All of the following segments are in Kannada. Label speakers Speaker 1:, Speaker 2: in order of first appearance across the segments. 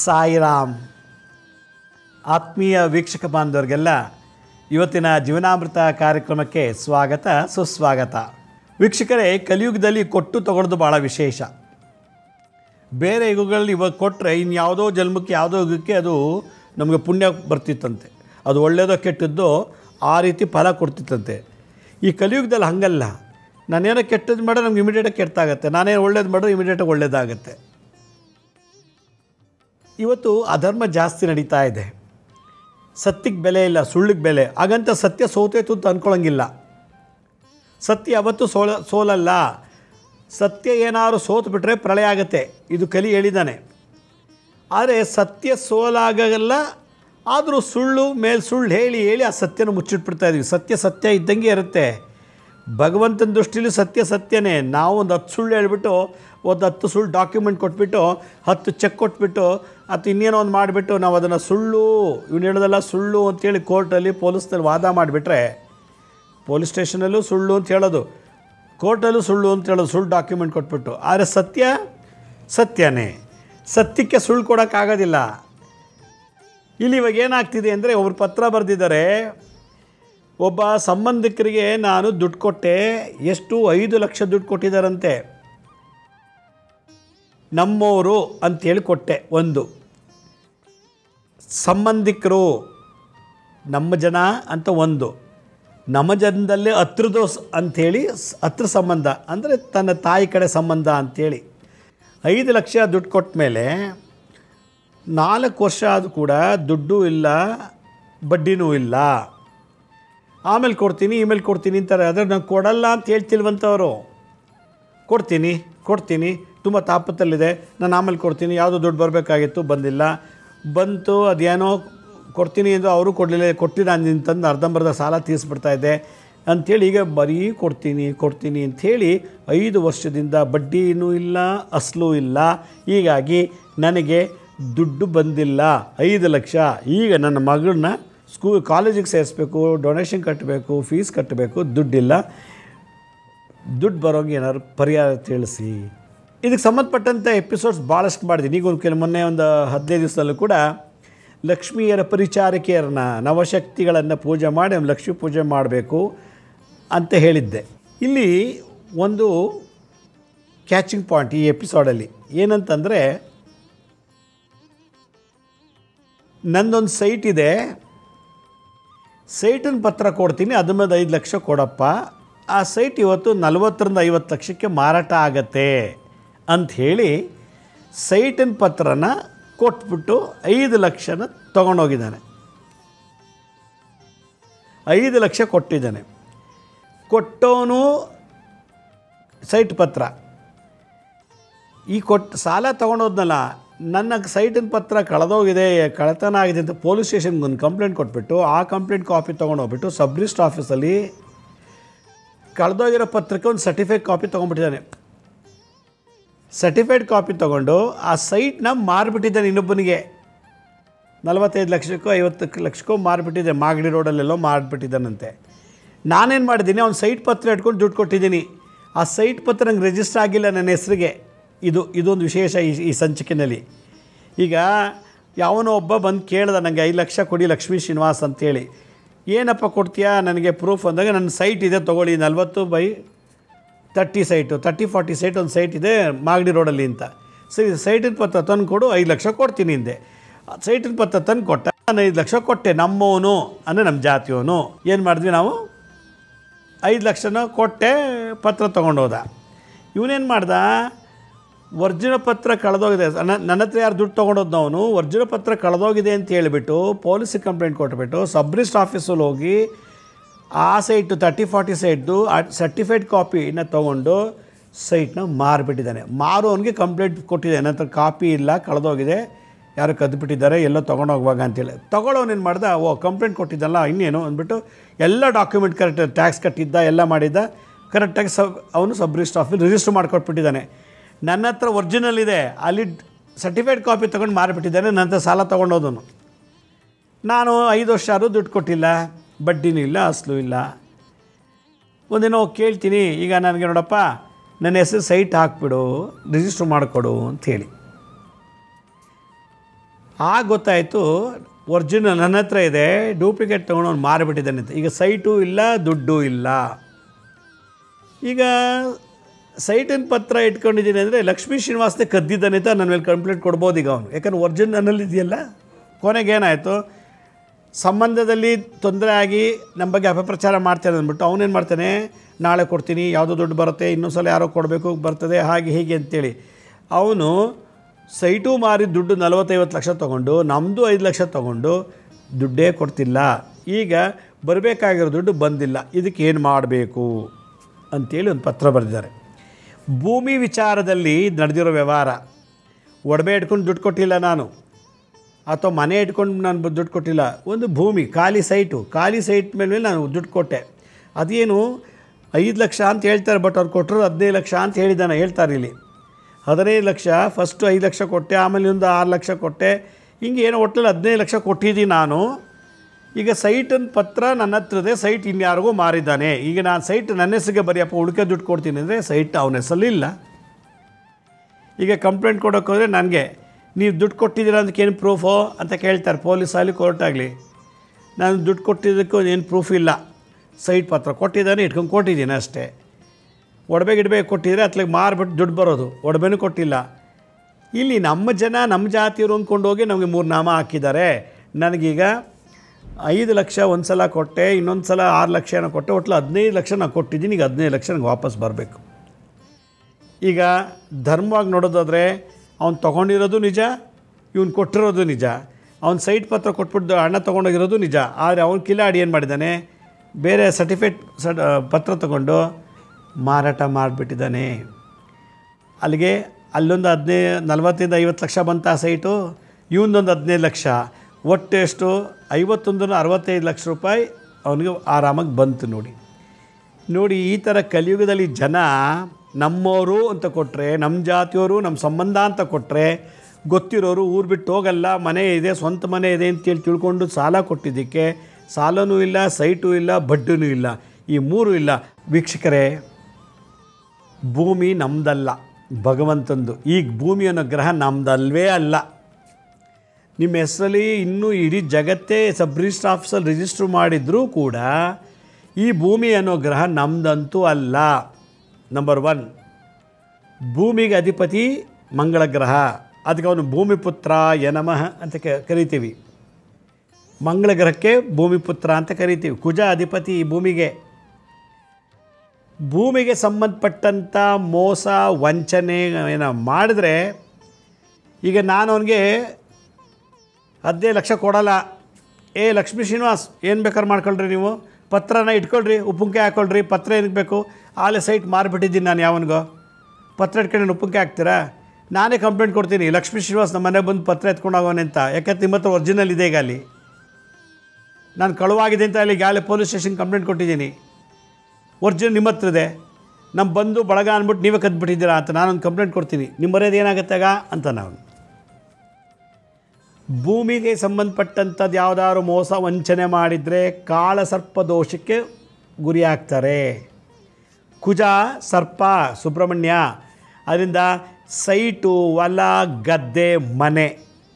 Speaker 1: ಸಾಯಿರಾಮ್ ಆತ್ಮೀಯ ವೀಕ್ಷಕ ಬಾಂಧವರಿಗೆಲ್ಲ ಇವತ್ತಿನ ಜೀವನಾಮೃತ ಕಾರ್ಯಕ್ರಮಕ್ಕೆ ಸ್ವಾಗತ ಸುಸ್ವಾಗತ ವೀಕ್ಷಕರೇ ಕಲಿಯುಗದಲ್ಲಿ ಕೊಟ್ಟು ತಗೊಳ್ಳೋದು ಭಾಳ ವಿಶೇಷ ಬೇರೆ ಯುಗಗಳಲ್ಲಿ ಇವಾಗ ಕೊಟ್ಟರೆ ಇನ್ಯಾವುದೋ ಜನ್ಮಕ್ಕೆ ಯಾವುದೋ ಯುಗಕ್ಕೆ ಅದು ನಮಗೆ ಪುಣ್ಯ ಬರ್ತಿತ್ತಂತೆ ಅದು ಒಳ್ಳೆಯದೋ ಕೆಟ್ಟದ್ದೋ ಆ ರೀತಿ ಫಲ ಕೊಡ್ತಿತ್ತಂತೆ ಈ ಕಲಿಯುಗದಲ್ಲಿ ಹಾಗಲ್ಲ ನಾನೇನೋ ಕೆಟ್ಟದ್ದು ಮಾಡಿದ್ರೆ ನಮ್ಗೆ ಇಮಿಡಿಯೇಟಾಗಿ ಕೆಟ್ಟಾಗತ್ತೆ ನಾನೇನು ಒಳ್ಳೇದು ಮಾಡಿದ್ರೆ ಇಮಿಡಿಯೇಟಾಗಿ ಒಳ್ಳೇದಾಗತ್ತೆ ಇವತ್ತು ಅಧರ್ಮ ಜಾಸ್ತಿ ನಡೀತಾ ಇದೆ ಸತ್ಯಕ್ಕೆ ಬೆಲೆ ಇಲ್ಲ ಸುಳ್ಳಿಗೆ ಬೆಲೆ ಹಾಗಂತ ಸತ್ಯ ಸೋತೇತು ಅಂತ ಅಂದ್ಕೊಳ್ಳೋಂಗಿಲ್ಲ ಸತ್ಯ ಯಾವತ್ತೂ ಸೋಲ ಸೋಲಲ್ಲ ಸತ್ಯ ಏನಾದ್ರು ಸೋತು ಬಿಟ್ಟರೆ ಪ್ರಳಯ ಆಗುತ್ತೆ ಇದು ಕಲಿ ಹೇಳಿದ್ದಾನೆ ಆದರೆ ಸತ್ಯ ಸೋಲಾಗಲ್ಲ ಆದರೂ ಸುಳ್ಳು ಮೇಲೆ ಸುಳ್ಳು ಹೇಳಿ ಹೇಳಿ ಆ ಸತ್ಯನ ಮುಚ್ಚಿಟ್ಬಿಡ್ತಾ ಇದೀವಿ ಸತ್ಯ ಸತ್ಯ ಇದ್ದಂಗೆ ಇರುತ್ತೆ ಭಗವಂತನ ದೃಷ್ಟಿಲಿ ಸತ್ಯ ಸತ್ಯನೇ ನಾವು ಒಂದು ಹತ್ತು ಸುಳ್ಳು ಹೇಳ್ಬಿಟ್ಟು ಒಂದು ಹತ್ತು ಸುಳ್ಳು ಡಾಕ್ಯುಮೆಂಟ್ ಕೊಟ್ಬಿಟ್ಟು ಹತ್ತು ಚೆಕ್ ಕೊಟ್ಬಿಟ್ಟು ಅಥವಾ ಇನ್ನೇನೋ ಒಂದು ಮಾಡಿಬಿಟ್ಟು ನಾವು ಅದನ್ನು ಸುಳ್ಳು ಇವ್ನು ಹೇಳೋದಲ್ಲ ಸುಳ್ಳು ಅಂತೇಳಿ ಕೋರ್ಟಲ್ಲಿ ಪೊಲೀಸ್ನಲ್ಲಿ ವಾದ ಮಾಡಿಬಿಟ್ರೆ ಪೊಲೀಸ್ ಸ್ಟೇಷನಲ್ಲೂ ಸುಳ್ಳು ಅಂತ ಹೇಳೋದು ಕೋರ್ಟಲ್ಲೂ ಸುಳ್ಳು ಅಂತ ಹೇಳೋದು ಸುಳ್ಳು ಡಾಕ್ಯುಮೆಂಟ್ ಕೊಟ್ಬಿಟ್ಟು ಆದರೆ ಸತ್ಯ ಸತ್ಯನೇ ಸತ್ಯಕ್ಕೆ ಸುಳ್ಳು ಕೊಡೋಕ್ಕಾಗೋದಿಲ್ಲ ಇಲ್ಲಿ ಇವಾಗ ಏನಾಗ್ತಿದೆ ಅಂದರೆ ಒಬ್ರು ಪತ್ರ ಬರೆದಿದ್ದಾರೆ ಒಬ್ಬ ಸಂಬಂಧಿಕರಿಗೆ ನಾನು ದುಡ್ಡು ಕೊಟ್ಟೆ ಎಷ್ಟು ಐದು ಲಕ್ಷ ದುಡ್ಡು ಕೊಟ್ಟಿದ್ದಾರಂತೆ ನಮ್ಮವರು ಅಂತೇಳಿ ಕೊಟ್ಟೆ ಒಂದು ಸಂಬಂಧಿಕರು ನಮ್ಮ ಜನ ಅಂತ ಒಂದು ನಮ್ಮ ಜನದಲ್ಲೇ ಹತ್ರದ್ದು ಸ್- ಅಂಥೇಳಿ ಸ್- ಹತ್ರ ಸಂಬಂಧ ಅಂದರೆ ತನ್ನ ತಾಯಿ ಕಡೆ ಸಂಬಂಧ ಅಂಥೇಳಿ ಐದು ಲಕ್ಷ ದುಡ್ಡು ಕೊಟ್ಟ ಮೇಲೆ ನಾಲ್ಕು ವರ್ಷ ಆದರೂ ಕೂಡ ದುಡ್ಡು ಇಲ್ಲ ಬಡ್ಡಿನೂ ಇಲ್ಲ ಆಮೇಲೆ ಕೊಡ್ತೀನಿ ಇಮೇಲೆ ಕೊಡ್ತೀನಿ ಅಂತಾರೆ ಆದರೆ ನಾನು ಕೊಡಲ್ಲ ಅಂತ ಹೇಳ್ತಿಲ್ವಂತವರು ಕೊಡ್ತೀನಿ ಕೊಡ್ತೀನಿ ತುಂಬ ತಾಪತ್ತಲ್ಲಿದೆ ನಾನು ಆಮೇಲೆ ಕೊಡ್ತೀನಿ ಯಾವುದೋ ದುಡ್ಡು ಬರಬೇಕಾಗಿತ್ತು ಬಂದಿಲ್ಲ ಬಂತು ಅದೇನೋ ಕೊಡ್ತೀನಿ ಎಂದು ಅವರು ಕೊಡಲಿಲ್ಲ ಕೊಟ್ಟಿಲ್ಲ ಅಂತಂದು ಅರ್ಧಂಬರ್ಧ ಸಾಲ ತೀರಿಸ್ಬಿಡ್ತಾ ಇದ್ದೆ ಅಂಥೇಳಿ ಈಗ ಬರೀ ಕೊಡ್ತೀನಿ ಕೊಡ್ತೀನಿ ಅಂಥೇಳಿ ಐದು ವರ್ಷದಿಂದ ಬಡ್ಡಿನೂ ಇಲ್ಲ ಅಸಲು ಇಲ್ಲ ಹೀಗಾಗಿ ನನಗೆ ದುಡ್ಡು ಬಂದಿಲ್ಲ ಐದು ಲಕ್ಷ ಈಗ ನನ್ನ ಮಗಳನ್ನ ಸ್ಕೂಲ್ ಕಾಲೇಜಿಗೆ ಸೇರಿಸ್ಬೇಕು ಡೊನೇಷನ್ ಕಟ್ಟಬೇಕು ಫೀಸ್ ಕಟ್ಟಬೇಕು ದುಡ್ಡಿಲ್ಲ ದುಡ್ಡು ಬರೋಂಗೆ ಏನಾದ್ರು ಪರಿಹಾರ ತಿಳಿಸಿ ಇದಕ್ಕೆ ಸಂಬಂಧಪಟ್ಟಂಥ ಎಪಿಸೋಡ್ಸ್ ಭಾಳಷ್ಟು ಮಾಡಿದ್ದೀನಿ ಈಗ ಒಂದು ಕೆಲ ಮೊನ್ನೆ ಒಂದು ಹದಿನೈದು ದಿವಸದಲ್ಲೂ ಕೂಡ ಲಕ್ಷ್ಮಿಯರ ಪರಿಚಾರಕಿಯರನ್ನ ನವಶಕ್ತಿಗಳನ್ನು ಪೂಜೆ ಮಾಡಿ ಲಕ್ಷ್ಮೀ ಪೂಜೆ ಮಾಡಬೇಕು ಅಂತ ಹೇಳಿದ್ದೆ ಇಲ್ಲಿ ಒಂದು ಕ್ಯಾಚಿಂಗ್ ಪಾಯಿಂಟ್ ಈ ಎಪಿಸೋಡಲ್ಲಿ ಏನಂತಂದರೆ ನಂದೊಂದು ಸೈಟ್ ಇದೆ ಸೈಟಿನ ಪತ್ರ ಕೊಡ್ತೀನಿ ಅದ್ರ ಮೇಲೆ ಐದು ಲಕ್ಷ ಕೊಡಪ್ಪ ಆ ಸೈಟ್ ಇವತ್ತು ನಲವತ್ತರಿಂದ ಐವತ್ತು ಲಕ್ಷಕ್ಕೆ ಮಾರಾಟ ಆಗತ್ತೆ ಅಂಥೇಳಿ ಸೈಟಿನ ಪತ್ರನ ಕೊಟ್ಬಿಟ್ಟು ಐದು ಲಕ್ಷನ ತೊಗೊಂಡೋಗಿದ್ದಾನೆ ಐದು ಲಕ್ಷ ಕೊಟ್ಟಿದ್ದಾನೆ ಕೊಟ್ಟವನು ಸೈಟ್ ಪತ್ರ ಈ ಕೊಟ್ಟು ಸಾಲ ತೊಗೊಂಡೋದ್ನಲ್ಲ ನನ್ನ ಸೈಟಿನ ಪತ್ರ ಕಳೆದೋಗಿದೆ ಕಳತನ ಆಗಿದೆ ಅಂತ ಪೊಲೀಸ್ ಸ್ಟೇಷನ್ಗೆ ಒಂದು ಕಂಪ್ಲೇಂಟ್ ಕೊಟ್ಬಿಟ್ಟು ಆ ಕಂಪ್ಲೇಂಟ್ ಕಾಪಿ ತೊಗೊಂಡೋಗ್ಬಿಟ್ಟು ಸಬ್ ರಿಜಿಸ್ಟ್ರ್ ಆಫೀಸಲ್ಲಿ ಕಳೆದೋಗಿರೋ ಪತ್ರಕ್ಕೆ ಒಂದು ಸರ್ಟಿಫೈಡ್ ಕಾಪಿ ತೊಗೊಂಡ್ಬಿಟ್ಟಿದ್ದಾನೆ ಸರ್ಟಿಫೈಡ್ ಕಾಪಿ ತೊಗೊಂಡು ಆ ಸೈಟ್ನ ಮಾರಿಬಿಟ್ಟಿದ್ದಾನೆ ಇನ್ನೊಬ್ಬನಿಗೆ ನಲವತ್ತೈದು ಲಕ್ಷಕ್ಕೋ ಐವತ್ತು ಲಕ್ಷಕ್ಕೋ ಮಾರಿಬಿಟ್ಟಿದ್ದೆ ಮಾಗಡಿ ರೋಡಲ್ಲೆಲ್ಲೋ ಮಾರಿಬಿಟ್ಟಿದ್ದಾನಂತೆ ನಾನೇನು ಮಾಡಿದ್ದೀನಿ ಅವ್ನು ಸೈಟ್ ಪತ್ರ ಇಟ್ಕೊಂಡು ದುಡ್ಡು ಕೊಟ್ಟಿದ್ದೀನಿ ಆ ಸೈಟ್ ಪತ್ರ ನಂಗೆ ರಿಜಿಸ್ಟರ್ ಆಗಿಲ್ಲ ನನ್ನ ಹೆಸರಿಗೆ ಇದು ಇದೊಂದು ವಿಶೇಷ ಈ ಈ ಸಂಚಿಕೆಯಲ್ಲಿ ಈಗ ಯಾವನೋ ಒಬ್ಬ ಬಂದು ಕೇಳ್ದ ನನಗೆ ಐದು ಲಕ್ಷ ಕೊಡಿ ಲಕ್ಷ್ಮೀ ಶ್ರೀನಿವಾಸ್ ಅಂತೇಳಿ ಏನಪ್ಪ ಕೊಡ್ತೀಯಾ ನನಗೆ ಪ್ರೂಫ್ ಅಂದಾಗ ನನ್ನ ಸೈಟ್ ಇದೆ ತೊಗೊಳ್ಳಿ ನಲ್ವತ್ತು by thirty site thirty forty site ಒಂದು ಸೈಟ್ ಇದೆ ಮಾಗಡಿ ರೋಡಲ್ಲಿ ಅಂತ ಸರಿ ಸೈಟಿನ ಪತ್ರ ತಂದು ಕೊಡು ಐದು ಲಕ್ಷ ಕೊಡ್ತೀನಿ ಹಿಂದೆ ಸೈಟಿನ ಪತ್ರ ತಂದು ಕೊಟ್ಟ ನಾನು ಐದು ಲಕ್ಷ ಕೊಟ್ಟೆ ನಮ್ಮವನು ಅಂದರೆ ನಮ್ಮ ಜಾತಿಯವನು ಏನು ಮಾಡಿದ್ವಿ ನಾವು ಐದು ಲಕ್ಷನ ಕೊಟ್ಟೆ ಪತ್ರ ತೊಗೊಂಡೋದ ಇವನೇನು ಮಾಡ್ದ ವರ್ಜಿನ ಪತ್ರ ಕಳೆದೋಗಿದೆ ನನ್ನ ನನ್ನ ಹತ್ರ ಯಾರು ದುಡ್ಡು ತೊಗೊಂಡೋದು ಅವನು ವರ್ಜಿನ ಪತ್ರ ಕಳೆದೋಗಿದೆ ಅಂತ ಹೇಳಿಬಿಟ್ಟು ಪೊಲೀಸಿಗೆ ಕಂಪ್ಲೇಂಟ್ ಕೊಟ್ಬಿಟ್ಟು ಸಬ್ ರಿಜಿಸ್ಟ್ರ್ ಆಫೀಸಲ್ಲಿ ಹೋಗಿ ಆ ಸೈಟು ತರ್ಟಿ ಫಾರ್ಟಿ ಸೈಟ್ದು ಆ ಸರ್ಟಿಫೈಡ್ ಕಾಪಿನ ತೊಗೊಂಡು ಸೈಟ್ನ ಮಾರಿಬಿಟ್ಟಿದ್ದಾನೆ ಮಾರೋನಿಗೆ ಕಂಪ್ಲೇಂಟ್ ಕೊಟ್ಟಿದೆ ನನ್ನ ಹತ್ರ ಕಾಪಿ ಇಲ್ಲ ಕಳೆದೋಗಿದೆ ಯಾರು ಕದ್ದುಬಿಟ್ಟಿದ್ದಾರೆ ಎಲ್ಲೋ ತೊಗೊಂಡೋಗುವಾಗ ಅಂತೇಳಿ ತೊಗೊಳೋನೇನು ಮಾಡ್ದ ಓ ಕಂಪ್ಲೇಂಟ್ ಕೊಟ್ಟಿದ್ದಲ್ಲ ಇನ್ನೇನು ಅಂದ್ಬಿಟ್ಟು ಎಲ್ಲ ಡಾಕ್ಯುಮೆಂಟ್ ಕರೆಕ್ಟ್ ಟ್ಯಾಕ್ಸ್ ಕಟ್ಟಿದ್ದ ಎಲ್ಲ ಮಾಡಿದ್ದ ಕರೆಕ್ಟಾಗಿ ಸಬ್ ಅವನು ಸಬ್ ರಿಜಿಸ್ಟ್ರ್ ಆಫೀಸ್ ರಿಜಿಸ್ಟರ್ ಮಾಡಿಕೊಟ್ಬಿಟ್ಟಿದ್ದಾನೆ ನನ್ನ ಹತ್ರ ಒರಿಜಿನಲ್ ಇದೆ ಅಲ್ಲಿ ಸರ್ಟಿಫೈಡ್ ಕಾಪಿ ತೊಗೊಂಡು ಮಾರಿಬಿಟ್ಟಿದ್ದಾನೆ ನನ್ನ ಹತ್ರ ಸಾಲ ತೊಗೊಂಡೋದನು ನಾನು ಐದು ವರ್ಷ ಆದರೂ ದುಡ್ಡು ಕೊಟ್ಟಿಲ್ಲ ಬಡ್ಡಿನೂ ಇಲ್ಲ ಅಸಲು ಇಲ್ಲ ಒಂದಿನ ಹೋಗಿ ಕೇಳ್ತೀನಿ ಈಗ ನನಗೆ ನೋಡಪ್ಪ ನನ್ನ ಹೆಸರು ಸೈಟ್ ಹಾಕ್ಬಿಡು ರಿಜಿಸ್ಟ್ರ್ ಮಾಡಿಕೊಡು ಅಂಥೇಳಿ ಆಗ ಗೊತ್ತಾಯಿತು ಒರಿಜಿನಲ್ ನನ್ನ ಹತ್ರ ಇದೆ ಡೂಪ್ಲಿಕೇಟ್ ತೊಗೊಂಡು ಅವ್ನು ಮಾರಿಬಿಟ್ಟಿದ್ದಾನೆ ಅಂತ ಈಗ ಸೈಟು ಇಲ್ಲ ದುಡ್ಡು ಇಲ್ಲ ಈಗ ಸೈಟಿನ ಪತ್ರ ಇಟ್ಕೊಂಡಿದ್ದೀನಿ ಅಂದರೆ ಲಕ್ಷ್ಮೀ ಶ್ರೀನಿವಾಸನೇ ಕದ್ದಿದ್ದಾನೆ ಅಂತ ನನ್ನ ಮೇಲೆ ಕಂಪ್ಲೇಂಟ್ ಕೊಡ್ಬೋದು ಈಗ ಅವನು ಯಾಕಂದ್ರೆ ಒರಿಜಿನಲ್ ಇದೆಯಲ್ಲ ಕೊನೆಗೆ ಏನಾಯಿತು ಸಂಬಂಧದಲ್ಲಿ ತೊಂದರೆ ಆಗಿ ನಮ್ಮ ಬಗ್ಗೆ ಅಪಪ್ರಚಾರ ಮಾಡ್ತಾನೆ ಅಂದ್ಬಿಟ್ಟು ಅವನೇನು ಮಾಡ್ತಾನೆ ನಾಳೆ ಕೊಡ್ತೀನಿ ಯಾವುದೋ ದುಡ್ಡು ಬರುತ್ತೆ ಇನ್ನೊಂದು ಸಲ ಯಾರೋ ಕೊಡಬೇಕು ಬರ್ತದೆ ಹಾಗೆ ಹೀಗೆ ಅಂತೇಳಿ ಅವನು ಸೈಟು ಮಾರಿ ದುಡ್ಡು ನಲವತ್ತೈವತ್ತು ಲಕ್ಷ ತೊಗೊಂಡು ನಮ್ಮದು ಐದು ಲಕ್ಷ ತೊಗೊಂಡು ದುಡ್ಡೇ ಕೊಡ್ತಿಲ್ಲ ಈಗ ಬರಬೇಕಾಗಿರೋ ದುಡ್ಡು ಬಂದಿಲ್ಲ ಇದಕ್ಕೆ ಏನು ಮಾಡಬೇಕು ಅಂತೇಳಿ ಒಂದು ಪತ್ರ ಬರೆದಿದ್ದಾರೆ ಭೂಮಿ ವಿಚಾರದಲ್ಲಿ ನಡೆದಿರೋ ವ್ಯವಹಾರ ಒಡವೆ ಇಟ್ಕೊಂಡು ದುಡ್ಡು ಕೊಟ್ಟಿಲ್ಲ ನಾನು ಅಥವಾ ಮನೆ ಇಟ್ಕೊಂಡು ನಾನು ಬ- ದುಡ್ಡು ಕೊಟ್ಟಿಲ್ಲ ಒಂದು ಭೂಮಿ ಖಾಲಿ ಸೈಟು ಖಾಲಿ ಸೈಟ್ ಮೇಲೆ ನಾನು ದುಡ್ಡು ಕೊಟ್ಟೆ ಅದೇನು ಐದು ಲಕ್ಷ ಅಂತ ಹೇಳ್ತಾರೆ ಬಟ್ ಅವ್ರು ಕೊಟ್ಟರು ಹದಿನೈದು ಲಕ್ಷ ಅಂತ ಹೇಳಿದ್ದಾನೆ ಹೇಳ್ತಾರೆ ಇಲ್ಲಿ ಹದಿನೈದು ಲಕ್ಷ ಫಸ್ಟು ಐದು ಲಕ್ಷ ಕೊಟ್ಟೆ ಆಮೇಲೆ ಒಂದು ಆರು ಲಕ್ಷ ಕೊಟ್ಟೆ ಹಿಂಗೆ ಏನೋ ಒಟ್ಟಲ್ಲಿ ಹದಿನೈದು ಲಕ್ಷ ಕೊಟ್ಟಿದ್ದೀನಿ ನಾನು ಈಗ ಸೈಟನ್ನ ಪತ್ರ ನನ್ನ ಹತ್ರ ಇದೆ ಸೈಟ್ ಇನ್ಯಾರಿಗೂ ಮಾರಿದ್ದಾನೆ ಈಗ ನಾನು ಸೈಟ್ ನನ್ನ ಹೆಸರಿಗೆ ಬರೆಯಪ್ಪ ಉಳಿಕೆ ದುಡ್ಡು ಕೊಡ್ತೀನಿ ಅಂದರೆ ಸೈಟ್ ಅವನ ಹೆಸರಲ್ಲಿಲ್ಲ ಈಗ ಕಂಪ್ಲೇಂಟ್ ಕೊಡೋಕೆ ಹೋದರೆ ನನಗೆ ನೀವು ದುಡ್ಡು ಕೊಟ್ಟಿದ್ದೀರಾ ಅದಕ್ಕೆ ಏನು ಪ್ರೂಫು ಅಂತ ಕೇಳ್ತಾರೆ ಪೊಲೀಸಲ್ಲಿ ಕೋರ್ಟಾಗಲಿ ನಾನು ದುಡ್ಡು ಕೊಟ್ಟಿದ್ದಕ್ಕೂ ಏನು ಪ್ರೂಫ್ ಇಲ್ಲ ಸೈಟ್ ಪತ್ರ ಕೊಟ್ಟಿದ್ದಾನೆ ಇಟ್ಕೊಂಡು ಕೊಟ್ಟಿದ್ದೀನಿ ಅಷ್ಟೇ ಒಡವೆ ಗಿಡಬೆ ಕೊಟ್ಟಿದ್ರೆ ಅತ್ಲಾಗ ಮಾರ್ಬಿಟ್ಟು ದುಡ್ಡು ಬರೋದು ಒಡವೆನೂ ಕೊಟ್ಟಿಲ್ಲ ಇಲ್ಲಿ ನಮ್ಮ ಜನ ನಮ್ಮ ಜಾತಿಯವರು ಅಂದ್ಕೊಂಡು ಹೋಗಿ ನಮಗೆ ಮೂರು ನಾಮ ಹಾಕಿದ್ದಾರೆ ನನಗೀಗ ಐದು ಲಕ್ಷ ಒಂದು ಸಲ ಕೊಟ್ಟೆ ಇನ್ನೊಂದು ಸಲ ಆರು ಲಕ್ಷ ಏನೋ ಕೊಟ್ಟೆ ಒಟ್ಲು ಹದಿನೈದು ಲಕ್ಷ ನಾನು ಕೊಟ್ಟಿದ್ದೀನಿ ಈಗ ಹದಿನೈದು ಲಕ್ಷ ನನಗೆ ವಾಪಸ್ ಬರಬೇಕು ಈಗ ಧರ್ಮವಾಗಿ ನೋಡೋದಾದರೆ ಅವ್ನು ತೊಗೊಂಡಿರೋದು ನಿಜ ಇವ್ನು ಕೊಟ್ಟಿರೋದು ನಿಜ ಅವ್ನು ಸೈಟ್ ಪತ್ರ ಕೊಟ್ಬಿಟ್ಟು ಹಣ ತೊಗೊಂಡೋಗಿರೋದು ನಿಜ ಆದರೆ ಅವ್ನು ಕಿಲಾಡಿ ಏನು ಮಾಡಿದ್ದಾನೆ ಬೇರೆ ಸರ್ಟಿಫಿಕೇಟ್ ಸಟ್ ಪತ್ರ ತಗೊಂಡು ಮಾರಾಟ ಮಾಡಿಬಿಟ್ಟಿದ್ದಾನೆ ಅಲ್ಲಿಗೆ ಅಲ್ಲೊಂದು ಹದಿನೈದು ನಲ್ವತ್ತರಿಂದ ಐವತ್ತು ಲಕ್ಷ ಬಂತ ಆ ಸೈಟು ಇವನದೊಂದು ಹದಿನೈದು ಲಕ್ಷ ಒಟ್ಟು ಎಷ್ಟು ಐವತ್ತೊಂದು ಅರವತ್ತೈದು ಲಕ್ಷ ರೂಪಾಯಿ ಅವನಿಗೆ ಆರಾಮಾಗಿ ಬಂತು ನೋಡಿ ನೋಡಿ ಈ ಥರ ಕಲಿಯುಗದಲ್ಲಿ ಜನ ನಮ್ಮವರು ಅಂತ ಕೊಟ್ಟರೆ ನಮ್ಮ ಜಾತಿಯವರು ನಮ್ಮ ಸಂಬಂಧ ಅಂತ ಕೊಟ್ಟರೆ ಗೊತ್ತಿರೋರು ಊರು ಬಿಟ್ಟು ಹೋಗಲ್ಲ ಮನೆ ಇದೆ ಸ್ವಂತ ಮನೆ ಇದೆ ಅಂತೇಳಿ ತಿಳ್ಕೊಂಡು ಸಾಲ ಕೊಟ್ಟಿದ್ದಕ್ಕೆ ಸಾಲನೂ ಇಲ್ಲ ಸೈಟು ಇಲ್ಲ ಬಡ್ಡಿನೂ ಇಲ್ಲ ಈ ಮೂರು ಇಲ್ಲ ವೀಕ್ಷಕರೇ ಭೂಮಿ ನಮ್ಮದಲ್ಲ ಭಗವಂತಂದು ಈಗ ಭೂಮಿ ಅನ್ನೋ ಗ್ರಹ ನಮ್ಮದಲ್ವೇ ಅಲ್ಲ ನಿಮ್ಮ ಹೆಸರಲ್ಲಿ ಇನ್ನೂ ಇಡೀ ಜಗತ್ತೇ ಸಬ್ ರಿಜಿಸ್ಟರ್ ಆಫೀಸಲ್ಲಿ ರಿಜಿಸ್ಟ್ರ್ ಮಾಡಿದರೂ ಕೂಡ ಈ ಭೂಮಿ ಅನ್ನೋ ಗ್ರಹ ನಮ್ಮದಂತೂ ಅಲ್ಲ ನಂಬರ್ ಒನ್ ಭೂಮಿಗೆ ಅಧಿಪತಿ ಮಂಗಳ ಗ್ರಹ ಅದಕ್ಕೆ ಅವನು ಭೂಮಿಪುತ್ರ ಯನಮಃ ಅಂತ ಕ ಕರಿತೀವಿ ಮಂಗಳ ಗ್ರಹಕ್ಕೆ ಭೂಮಿಪುತ್ರ ಅಂತ ಕರಿತೀವಿ ಕುಜ ಅಧಿಪತಿ ಈ ಭೂಮಿಗೆ ಭೂಮಿಗೆ ಸಂಬಂಧಪಟ್ಟಂಥ ಮೋಸ ವಂಚನೆ ಏನೋ ಮಾಡಿದ್ರೆ ಈಗ ನಾನು ಅವನಿಗೆ ಹದಿನೈದು ಲಕ್ಷ ಕೊಡಲ್ಲ ಏ ಲಕ್ಷ್ಮೀ ಶ್ರೀನಿವಾಸ್ ಏನು ಬೇಕಾದ್ರೆ ಮಾಡ್ಕೊಳ್ರಿ ನೀವು ಪತ್ರನ ಇಟ್ಕೊಳ್ರಿ ಉಪ್ಪುಂಕೆ ಹಾಕ್ಕೊಳ್ರಿ ಪತ್ರ ಏನಕ್ಕೆ ಬೇಕು ಆಲೆ ಸೈಟ್ ಮಾರಿಬಿಟ್ಟಿದ್ದೀನಿ ನಾನು ಯಾವನಿಗೋ ಪತ್ರ ಇಟ್ಕೊಂಡು ಉಪ್ಪುಂಕೆ ಹಾಕ್ತೀರಾ ನಾನೇ ಕಂಪ್ಲೇಂಟ್ ಕೊಡ್ತೀನಿ ಲಕ್ಷ್ಮೀ ಶ್ರೀನಿವಾಸ್ ನಮ್ಮ ಮನೆಗೆ ಬಂದು ಪತ್ರ ಎತ್ಕೊಂಡು ಹೋಗೋನೆ ಅಂತ ಯಾಕಂದ್ರೆ ನಿಮ್ಮ ಹತ್ರ ಒರಿಜಿನಲ್ ಇದೆ ಈಗ ಅಲ್ಲಿ ನಾನು ಕಳುವಾಗಿದೆ ಅಂತ ಅಲ್ಲಿ ಗಾಲೆ ಪೊಲೀಸ್ ಸ್ಟೇಷನ್ ಕಂಪ್ಲೇಂಟ್ ಕೊಟ್ಟಿದ್ದೀನಿ ಒರಿಜಿನಲ್ ನಿಮ್ಮ ಹತ್ರ ಇದೆ ನಮ್ಮ ಬಂದು ಬಳಗ ಅಂದ್ಬಿಟ್ಟು ನೀವೇ ಕದ್ಬಿಟ್ಟಿದ್ದೀರಾ ಅಂತ ನಾನೊಂದು ಕಂಪ್ಲೇಂಟ್ ಕೊಡ್ತೀನಿ ನಿಮ್ಮ ಮರ್ಯಾದೆ ಏನಾಗುತ್ತೆ ಆಗ ಅಂತ ನಾವು ಭೂಮಿಗೆ ಸಂಬಂಧಪಟ್ಟಂಥದ್ದು ಯಾವುದಾದ್ರು ಮೋಸ ವಂಚನೆ ಮಾಡಿದರೆ ಕಾಳಸರ್ಪ ದೋಷಕ್ಕೆ ಗುರಿಯಾಗ್ತಾರೆ ಕುಜ ಸರ್ಪ ಸುಬ್ರಹ್ಮಣ್ಯ ಅದರಿಂದ ಸೈಟು ಹೊಲ ಗದ್ದೆ ಮನೆ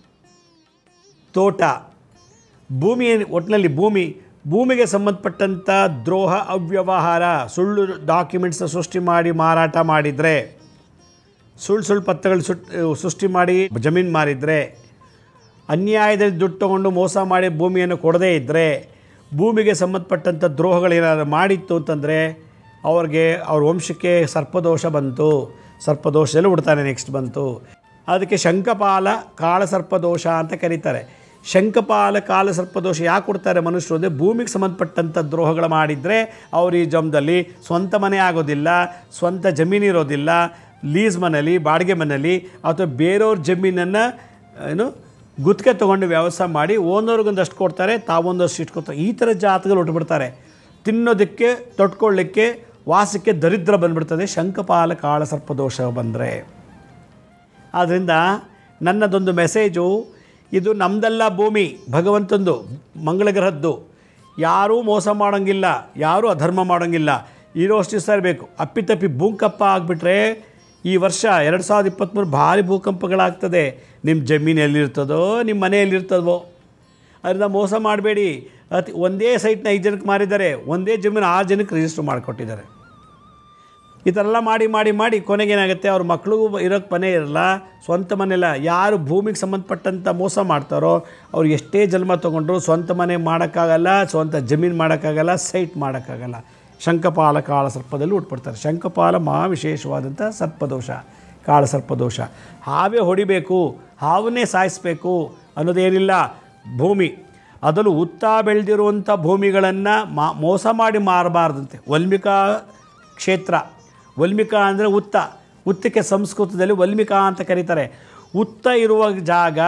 Speaker 1: ತೋಟ ಭೂಮಿ ಒಟ್ಟಿನಲ್ಲಿ ಭೂಮಿ ಭೂಮಿಗೆ ಸಂಬಂಧಪಟ್ಟಂಥ ದ್ರೋಹ ಅವ್ಯವಹಾರ ಸುಳ್ಳು ಡಾಕ್ಯುಮೆಂಟ್ಸ್ನ ಸೃಷ್ಟಿ ಮಾಡಿ ಮಾರಾಟ ಮಾಡಿದರೆ ಸುಳ್ಳು ಸುಳ್ಳು ಪತ್ರಗಳು ಸುಟ್ ಸೃಷ್ಟಿ ಮಾಡಿ ಜಮೀನು ಮಾರಿದರೆ ಅನ್ಯಾಯದಲ್ಲಿ ದುಡ್ಡು ತೊಗೊಂಡು ಮೋಸ ಮಾಡಿ ಭೂಮಿಯನ್ನು ಕೊಡದೇ ಇದ್ದರೆ ಭೂಮಿಗೆ ಸಂಬಂಧಪಟ್ಟಂಥ ದ್ರೋಹಗಳೇನಾದ್ರು ಮಾಡಿತ್ತು ಅಂತಂದರೆ ಅವ್ರಿಗೆ ಅವ್ರ ವಂಶಕ್ಕೆ ಸರ್ಪದೋಷ ಬಂತು ಸರ್ಪದೋಷದಲ್ಲಿ ಹುಡ್ತಾನೆ ನೆಕ್ಸ್ಟ್ ಬಂತು ಅದಕ್ಕೆ ಶಂಕಪಾಲ ಕಾಳಸರ್ಪದೋಷ ಅಂತ ಕರೀತಾರೆ ಶಂಕಪಾಲ ಕಾಲಸರ್ಪದೋಷ ಯಾಕೆ ಕೊಡ್ತಾರೆ ಮನುಷ್ಯರು ಅಂದರೆ ಭೂಮಿಗೆ ಸಂಬಂಧಪಟ್ಟಂಥ ದ್ರೋಹಗಳು ಮಾಡಿದರೆ ಅವ್ರು ಈ ಜಮ್ದಲ್ಲಿ ಸ್ವಂತ ಮನೆ ಆಗೋದಿಲ್ಲ ಸ್ವಂತ ಜಮೀನು ಇರೋದಿಲ್ಲ ಲೀಸ್ ಮನೇಲಿ ಬಾಡಿಗೆ ಮನೇಲಿ ಅಥವಾ ಬೇರೆಯವ್ರ ಜಮೀನನ್ನು ಏನು ಗುತ್ತಿಗೆ ತೊಗೊಂಡು ವ್ಯವಸಾಯ ಮಾಡಿ ಓನರ್ಗೊಂದಷ್ಟು ಕೊಡ್ತಾರೆ ತಾವೊಂದಷ್ಟು ಇಟ್ಕೊತಾರೆ ಈ ಥರ ಜಾತಗಳು ಉಟ್ಬಿಡ್ತಾರೆ ತಿನ್ನೋದಕ್ಕೆ ತೊಟ್ಕೊಳ್ಳಿಕ್ಕೆ ವಾಸಕ್ಕೆ ದರಿದ್ರ ಬಂದ್ಬಿಡ್ತದೆ ಶಂಕಪಾಲ ಕಾಳ ಸರ್ಪದೋಷ ಬಂದರೆ ಆದ್ದರಿಂದ ನನ್ನದೊಂದು ಮೆಸೇಜು ಇದು ನಮ್ಮದಲ್ಲ ಭೂಮಿ ಭಗವಂತಂದು ಮಂಗಳ ಗ್ರಹದ್ದು ಯಾರೂ ಮೋಸ ಮಾಡೋಂಗಿಲ್ಲ ಯಾರೂ ಅಧರ್ಮ ಮಾಡೋಂಗಿಲ್ಲ ಇರೋಷ್ಟು ದಿವಸ ಇರಬೇಕು ಅಪ್ಪಿತಪ್ಪಿ ಬೂಂಕಪ್ಪ ಆಗಿಬಿಟ್ರೆ ಈ ವರ್ಷ ಎರಡು ಸಾವಿರದ ಇಪ್ಪತ್ತ್ಮೂರು ಭಾರಿ ಭೂಕಂಪಗಳಾಗ್ತದೆ ನಿಮ್ಮ ಜಮೀನು ಎಲ್ಲಿರ್ತದೋ ನಿಮ್ಮ ಮನೆ ಎಲ್ಲಿರ್ತದೋ ಅದರಿಂದ ಮೋಸ ಮಾಡಬೇಡಿ ಅತಿ ಒಂದೇ ಸೈಟ್ನ ಐದು ಜನಕ್ಕೆ ಮಾರಿದ್ದಾರೆ ಒಂದೇ ಜಮೀನು ಆರು ಜನಕ್ಕೆ ರಿಜಿಸ್ಟರ್ ಮಾಡಿಕೊಟ್ಟಿದ್ದಾರೆ ಈ ಥರ ಎಲ್ಲ ಮಾಡಿ ಮಾಡಿ ಮಾಡಿ ಕೊನೆಗೇನಾಗುತ್ತೆ ಅವ್ರ ಮಕ್ಳಿಗೂ ಇರೋಕ್ಕೆ ಮನೆ ಇರಲ್ಲ ಸ್ವಂತ ಮನೆ ಇಲ್ಲ ಯಾರು ಭೂಮಿಗೆ ಸಂಬಂಧಪಟ್ಟಂಥ ಮೋಸ ಮಾಡ್ತಾರೋ ಅವ್ರು ಎಷ್ಟೇ ಜನ್ಮ ತೊಗೊಂಡ್ರು ಸ್ವಂತ ಮನೆ ಮಾಡೋಕ್ಕಾಗಲ್ಲ ಸ್ವಂತ ಜಮೀನು ಮಾಡೋಕ್ಕಾಗಲ್ಲ ಸೈಟ್ ಮಾಡೋಕ್ಕಾಗಲ್ಲ ಶಂಕಪಾಲ ಕಾಳ ಸರ್ಪದಲ್ಲಿ ಉಟ್ಬಿಡ್ತಾರೆ ಶಂಕಪಾಲ ಮಹಾ ವಿಶೇಷವಾದಂಥ ಸರ್ಪದೋಷ ಕಾಳ ಸರ್ಪದೋಷ ಹಾವೇ ಹೊಡಿಬೇಕು ಹಾವನ್ನೇ ಸಾಯಿಸಬೇಕು ಅನ್ನೋದೇನಿಲ್ಲ ಭೂಮಿ ಅದರಲ್ಲೂ ಉತ್ತ ಬೆಳೆದಿರುವಂಥ ಭೂಮಿಗಳನ್ನು ಮಾ ಮೋಸ ಮಾಡಿ ಮಾರಬಾರ್ದಂತೆ ವಲ್ಮಿಕಾ ಕ್ಷೇತ್ರ ವಲ್ಮಿಕಾ ಅಂದರೆ ಉತ್ತ ಉತ್ತಕ್ಕೆ ಸಂಸ್ಕೃತದಲ್ಲಿ ವಲ್ಮಿಕಾ ಅಂತ ಕರೀತಾರೆ ಉತ್ತ ಇರುವ ಜಾಗ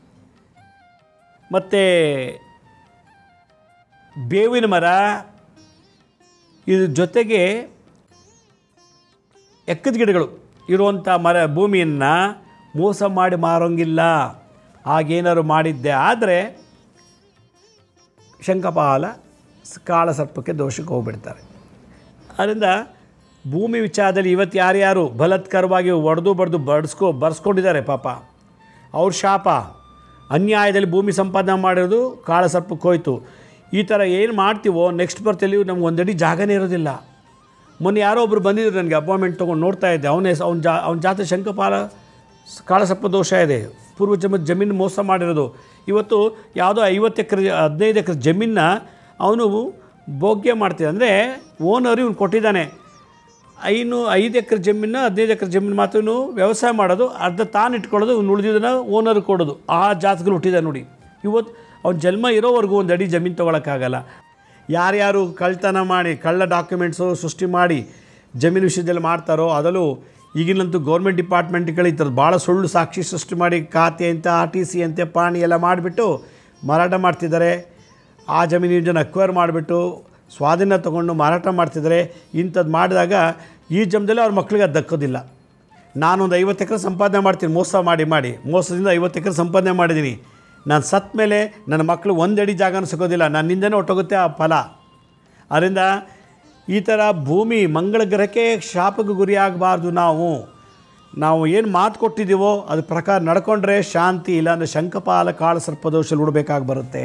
Speaker 1: ಮತ್ತು ಬೇವಿನ ಮರ ಇದ್ರ ಜೊತೆಗೆ ಎಕ್ಕದ ಗಿಡಗಳು ಇರುವಂಥ ಮರ ಭೂಮಿಯನ್ನು ಮೋಸ ಮಾಡಿ ಮಾರೋಂಗಿಲ್ಲ ಹಾಗೇನಾದ್ರು ಮಾಡಿದ್ದೆ ಆದರೆ ಶಂಕಪಾಲ ಸ- ಕಾಳಸರ್ಪಕ್ಕೆ ದೋಷಕ್ಕೆ ಹೋಗ್ಬಿಡ್ತಾರೆ ಅದರಿಂದ ಭೂಮಿ ವಿಚಾರದಲ್ಲಿ ಇವತ್ತು ಯಾರ್ಯಾರು ಬಲಾತ್ಕಾರವಾಗಿ ಒಡೆದು ಬಡ್ದು ಬಡ್ಸ್ಕೊ ಬರ್ಸ್ಕೊಂಡಿದ್ದಾರೆ ಪಾಪ ಅವ್ರ ಶಾಪ ಅನ್ಯಾಯದಲ್ಲಿ ಭೂಮಿ ಸಂಪಾದನೆ ಮಾಡಿರೋದು ಕಾಳಸರ್ಪಕ್ಕೆ ಹೋಯ್ತು ಈ ಥರ ಏನು ಮಾಡ್ತೀವೋ ನೆಕ್ಸ್ಟ್ ಬರ್ತಲ್ಲಿ ನಮ್ಗೆ ಒಂದಡಿ ಜಾಗನೇ ಇರೋದಿಲ್ಲ ಮೊನ್ನೆ ಯಾರೋ ಒಬ್ಬರು ಬಂದಿದ್ರು ನನಗೆ ಅಪಾಯಿಂಟ್ಮೆಂಟ್ ತೊಗೊಂಡು ನೋಡ್ತಾ ಇದ್ದೆ ಅವನೇ ಅವ್ನ ಜಾ ಅವ್ನ ಜಾತಿ ಶಂಕಪಾಲ ಸ್- ಕಾಳಸರ್ಪ ದೋಷ ಇದೆ ಪೂರ್ವ ಜನ್ಮದ ಜಮೀನು ಮೋಸ ಮಾಡಿರೋದು ಇವತ್ತು ಯಾವುದೋ ಐವತ್ತು ಎಕರೆ ಹದಿನೈದು ಎಕರೆ ಜಮೀನ ಅವನು ಭೋಗ್ಯ ಮಾಡ್ತಿದ್ದ ಅಂದರೆ ಓನರ್ ಇವ್ನು ಕೊಟ್ಟಿದ್ದಾನೆ ಐನು ಐದು ಎಕರೆ ಜಮೀನ ಹದಿನೈದು ಎಕರೆ ಜಮೀನು ಮಾತ್ರ ಇವ್ನು ವ್ಯವಸಾಯ ಮಾಡೋದು ಅರ್ಧ ತಾನು ಇಟ್ಕೊಳ್ಳೋದು ಇವ್ನು ಉಳಿದಿದ್ದನ್ನ ಓನರ್ ಕೊಡೋದು ಆ ಜಾತಕಗಳು ಹುಟ್ಟಿದ ನೋಡಿ ಇವತ್ತು ಅವ್ನ ಜನ್ಮ ಇರೋವರೆಗೂ ಒಂದು ಅಡಿ ಜಮೀನು ತೊಗೊಳಕ್ಕಾಗಲ್ಲ ಯಾರ್ಯಾರು ಕಳ್ತನ ಮಾಡಿ ಕಳ್ಳ ಡಾಕ್ಯುಮೆಂಟ್ಸು ಸೃಷ್ಟಿ ಮಾಡಿ ಜಮೀನು ವಿಷಯದಲ್ಲಿ ಮಾಡ್ತಾರೋ ಅದರಲ್ಲೂ ಈಗಿನಂತೂ ಗೌರ್ಮೆಂಟ್ ಡಿಪಾರ್ಟ್ಮೆಂಟ್ಗಳು ಈ ಥರದ್ದು ಭಾಳ ಸುಳ್ಳು ಸಾಕ್ಷಿ ಸೃಷ್ಟಿ ಮಾಡಿ ಖಾತೆ ಅಂತ ಆರ್ ಟಿ ಸಿ ಅಂತೆ ಪಾಣಿ ಎಲ್ಲ ಮಾಡಿಬಿಟ್ಟು ಮಾರಾಟ ಮಾಡ್ತಿದ್ದಾರೆ ಆ ಜಮೀನಿನ ಜನ ಅಕ್ವೈರ್ ಮಾಡಿಬಿಟ್ಟು ಸ್ವಾಧೀನ ತೊಗೊಂಡು ಮಾರಾಟ ಮಾಡ್ತಿದ್ದಾರೆ ಇಂಥದ್ದು ಮಾಡಿದಾಗ ಈ ಜಮದಲ್ಲಿ ಅವ್ರ ಮಕ್ಳಿಗೆ ಅದು ದಕ್ಕೋದಿಲ್ಲ ನಾನೊಂದು ಐವತ್ತು ಎಕರೆ ಸಂಪಾದನೆ ಮಾಡ್ತೀನಿ ಮೋಸ ಮಾಡಿ ಮಾಡಿ ಮೋಸದಿಂದ ಐವತ್ತು ಎಕರೆ ಸಂಪಾದನೆ ಮಾಡಿದ್ದೀನಿ ನಾನು ಸತ್ತ ಮೇಲೆ ನನ್ನ ಮಕ್ಕಳು ಒಂದಡಿ ಜಾಗನೂ ಸಿಗೋದಿಲ್ಲ ನನ್ನಿಂದನೇ ಹೊಟ್ಟೋಗುತ್ತೆ ಆ ಫಲ ಅದರಿಂದ ಈ ಥರ ಭೂಮಿ ಮಂಗಳ ಗ್ರಹಕ್ಕೆ ಶಾಪಕ್ಕೆ ಗುರಿಯಾಗಬಾರ್ದು ನಾವು ನಾವು ಏನು ಮಾತು ಕೊಟ್ಟಿದ್ದೀವೋ ಅದ್ರ ಪ್ರಕಾರ ನಡ್ಕೊಂಡ್ರೆ ಶಾಂತಿ ಇಲ್ಲಾಂದರೆ ಶಂಕಪಾಲ ಕಾಳ ಸರ್ಪದೋಷಲ್ಲಿ ಉಡಬೇಕಾಗಿ ಬರುತ್ತೆ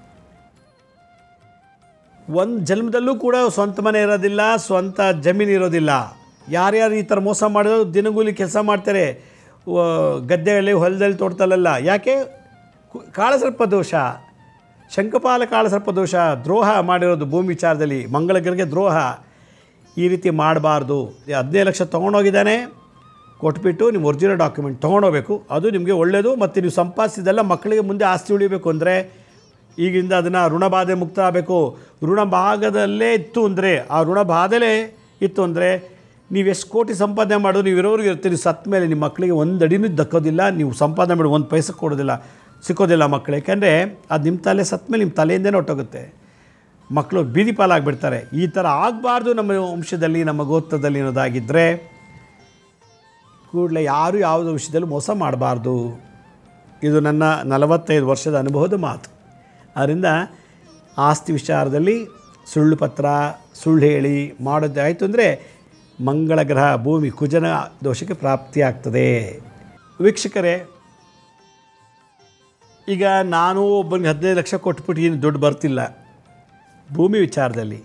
Speaker 1: ಒಂದು ಜನ್ಮದಲ್ಲೂ ಕೂಡ ಸ್ವಂತ ಮನೆ ಇರೋದಿಲ್ಲ ಸ್ವಂತ ಜಮೀನು ಇರೋದಿಲ್ಲ ಯಾರ್ಯಾರು ಈ ಥರ ಮೋಸ ಮಾಡಿದ್ರು ದಿನಗೂಲಿ ಕೆಲಸ ಮಾಡ್ತಾರೆ ವ- ಗದ್ದೆಯಲ್ಲಿ ಹೊಲದಲ್ಲಿ ತೋಟದಲ್ಲೆಲ್ಲ ಯಾಕೆ ಕು- ಕಾಳಸರ್ಪ ದೋಷ ಶಂಕಪಾಲ ಕಾಳಸರ್ಪ ದೋಷ ದ್ರೋಹ ಮಾಡಿರೋದು ಭೂಮಿ ವಿಚಾರದಲ್ಲಿ ಮಂಗಳಗರಿಗೆ ದ್ರೋಹ ಈ ರೀತಿ ಮಾಡಬಾರ್ದು ಹದಿನೈದು ಲಕ್ಷ ತೊಗೊಂಡೋಗಿದ್ದಾನೆ ಕೊಟ್ಬಿಟ್ಟು ನಿಮ್ಮ ಒರಿಜಿನಲ್ ಡಾಕ್ಯುಮೆಂಟ್ ತೊಗೊಂಡೋಗ್ಬೇಕು ಅದು ನಿಮಗೆ ಒಳ್ಳೆಯದು ಮತ್ತು ನೀವು ಸಂಪಾದಿಸಿದೆಲ್ಲ ಮಕ್ಕಳಿಗೆ ಮುಂದೆ ಆಸ್ತಿ ಉಳಿಬೇಕು ಅಂದರೆ ಈಗಿಂದ ಅದನ್ನು ಋಣಬಾಧೆ ಮುಕ್ತ ಆಗಬೇಕು ಋಣ ಭಾಗದಲ್ಲೇ ಇತ್ತು ಅಂದರೆ ಆ ಋಣ ಬಾಧೆಲೇ ಇತ್ತು ಅಂದರೆ ನೀವು ಎಷ್ಟು ಕೋಟಿ ಸಂಪಾದನೆ ಮಾಡೋದು ನೀವು ಇರೋರಿಗೆ ಇರ್ತೀರಿ ಸತ್ತ ಮೇಲೆ ನಿಮ್ಮ ಮಕ್ಕಳಿಗೆ ಒಂದು ಅಡಿನೂ ದಕ್ಕೋದಿಲ್ಲ ನೀವು ಸಂಪಾದನೆ ಮಾಡಿ ಒಂದು ಪೈಸೆ ಕೊಡೋದಿಲ್ಲ ಸಿಕ್ಕೋದಿಲ್ಲ ಮಕ್ಕಳು ಯಾಕೆಂದರೆ ಅದು ನಿಮ್ಮ ತಲೆ ಸತ್ತ ಮೇಲೆ ನಿಮ್ಮ ತಲೆಯಿಂದನೇ ಹೊಟ್ಟೋಗುತ್ತೆ ಮಕ್ಕಳು ಬೀದಿ ಪಾಲಾಗ್ಬಿಡ್ತಾರೆ ಈ ಥರ ಆಗಬಾರ್ದು ನಮ್ಮ ವಂಶದಲ್ಲಿ ನಮ್ಮ ಗೋತ್ರದಲ್ಲಿ ಅನ್ನೋದಾಗಿದ್ದರೆ ಕೂಡಲೇ ಯಾರು ಯಾವುದೋ ವಿಷಯದಲ್ಲಿ ಮೋಸ ಮಾಡಬಾರ್ದು ಇದು ನನ್ನ ನಲವತ್ತೈದು ವರ್ಷದ ಅನುಭವದ ಮಾತು ಆದ್ದರಿಂದ ಆಸ್ತಿ ವಿಚಾರದಲ್ಲಿ ಸುಳ್ಳು ಪತ್ರ ಸುಳ್ಳು ಹೇಳಿ ಮಾಡೋದು ಆಯಿತು ಅಂದರೆ ಮಂಗಳ ಗ್ರಹ ಭೂಮಿ ಕುಜನ ದೋಷಕ್ಕೆ ಪ್ರಾಪ್ತಿಯಾಗ್ತದೆ ವೀಕ್ಷಕರೇ ಈಗ ನಾನು ಒಬ್ಬನಿಗೆ ಹದಿನೈದು ಲಕ್ಷ ಕೊಟ್ಬಿಟ್ಟು ಏನು ದುಡ್ಡು ಬರ್ತಿಲ್ಲ ಭೂಮಿ ವಿಚಾರದಲ್ಲಿ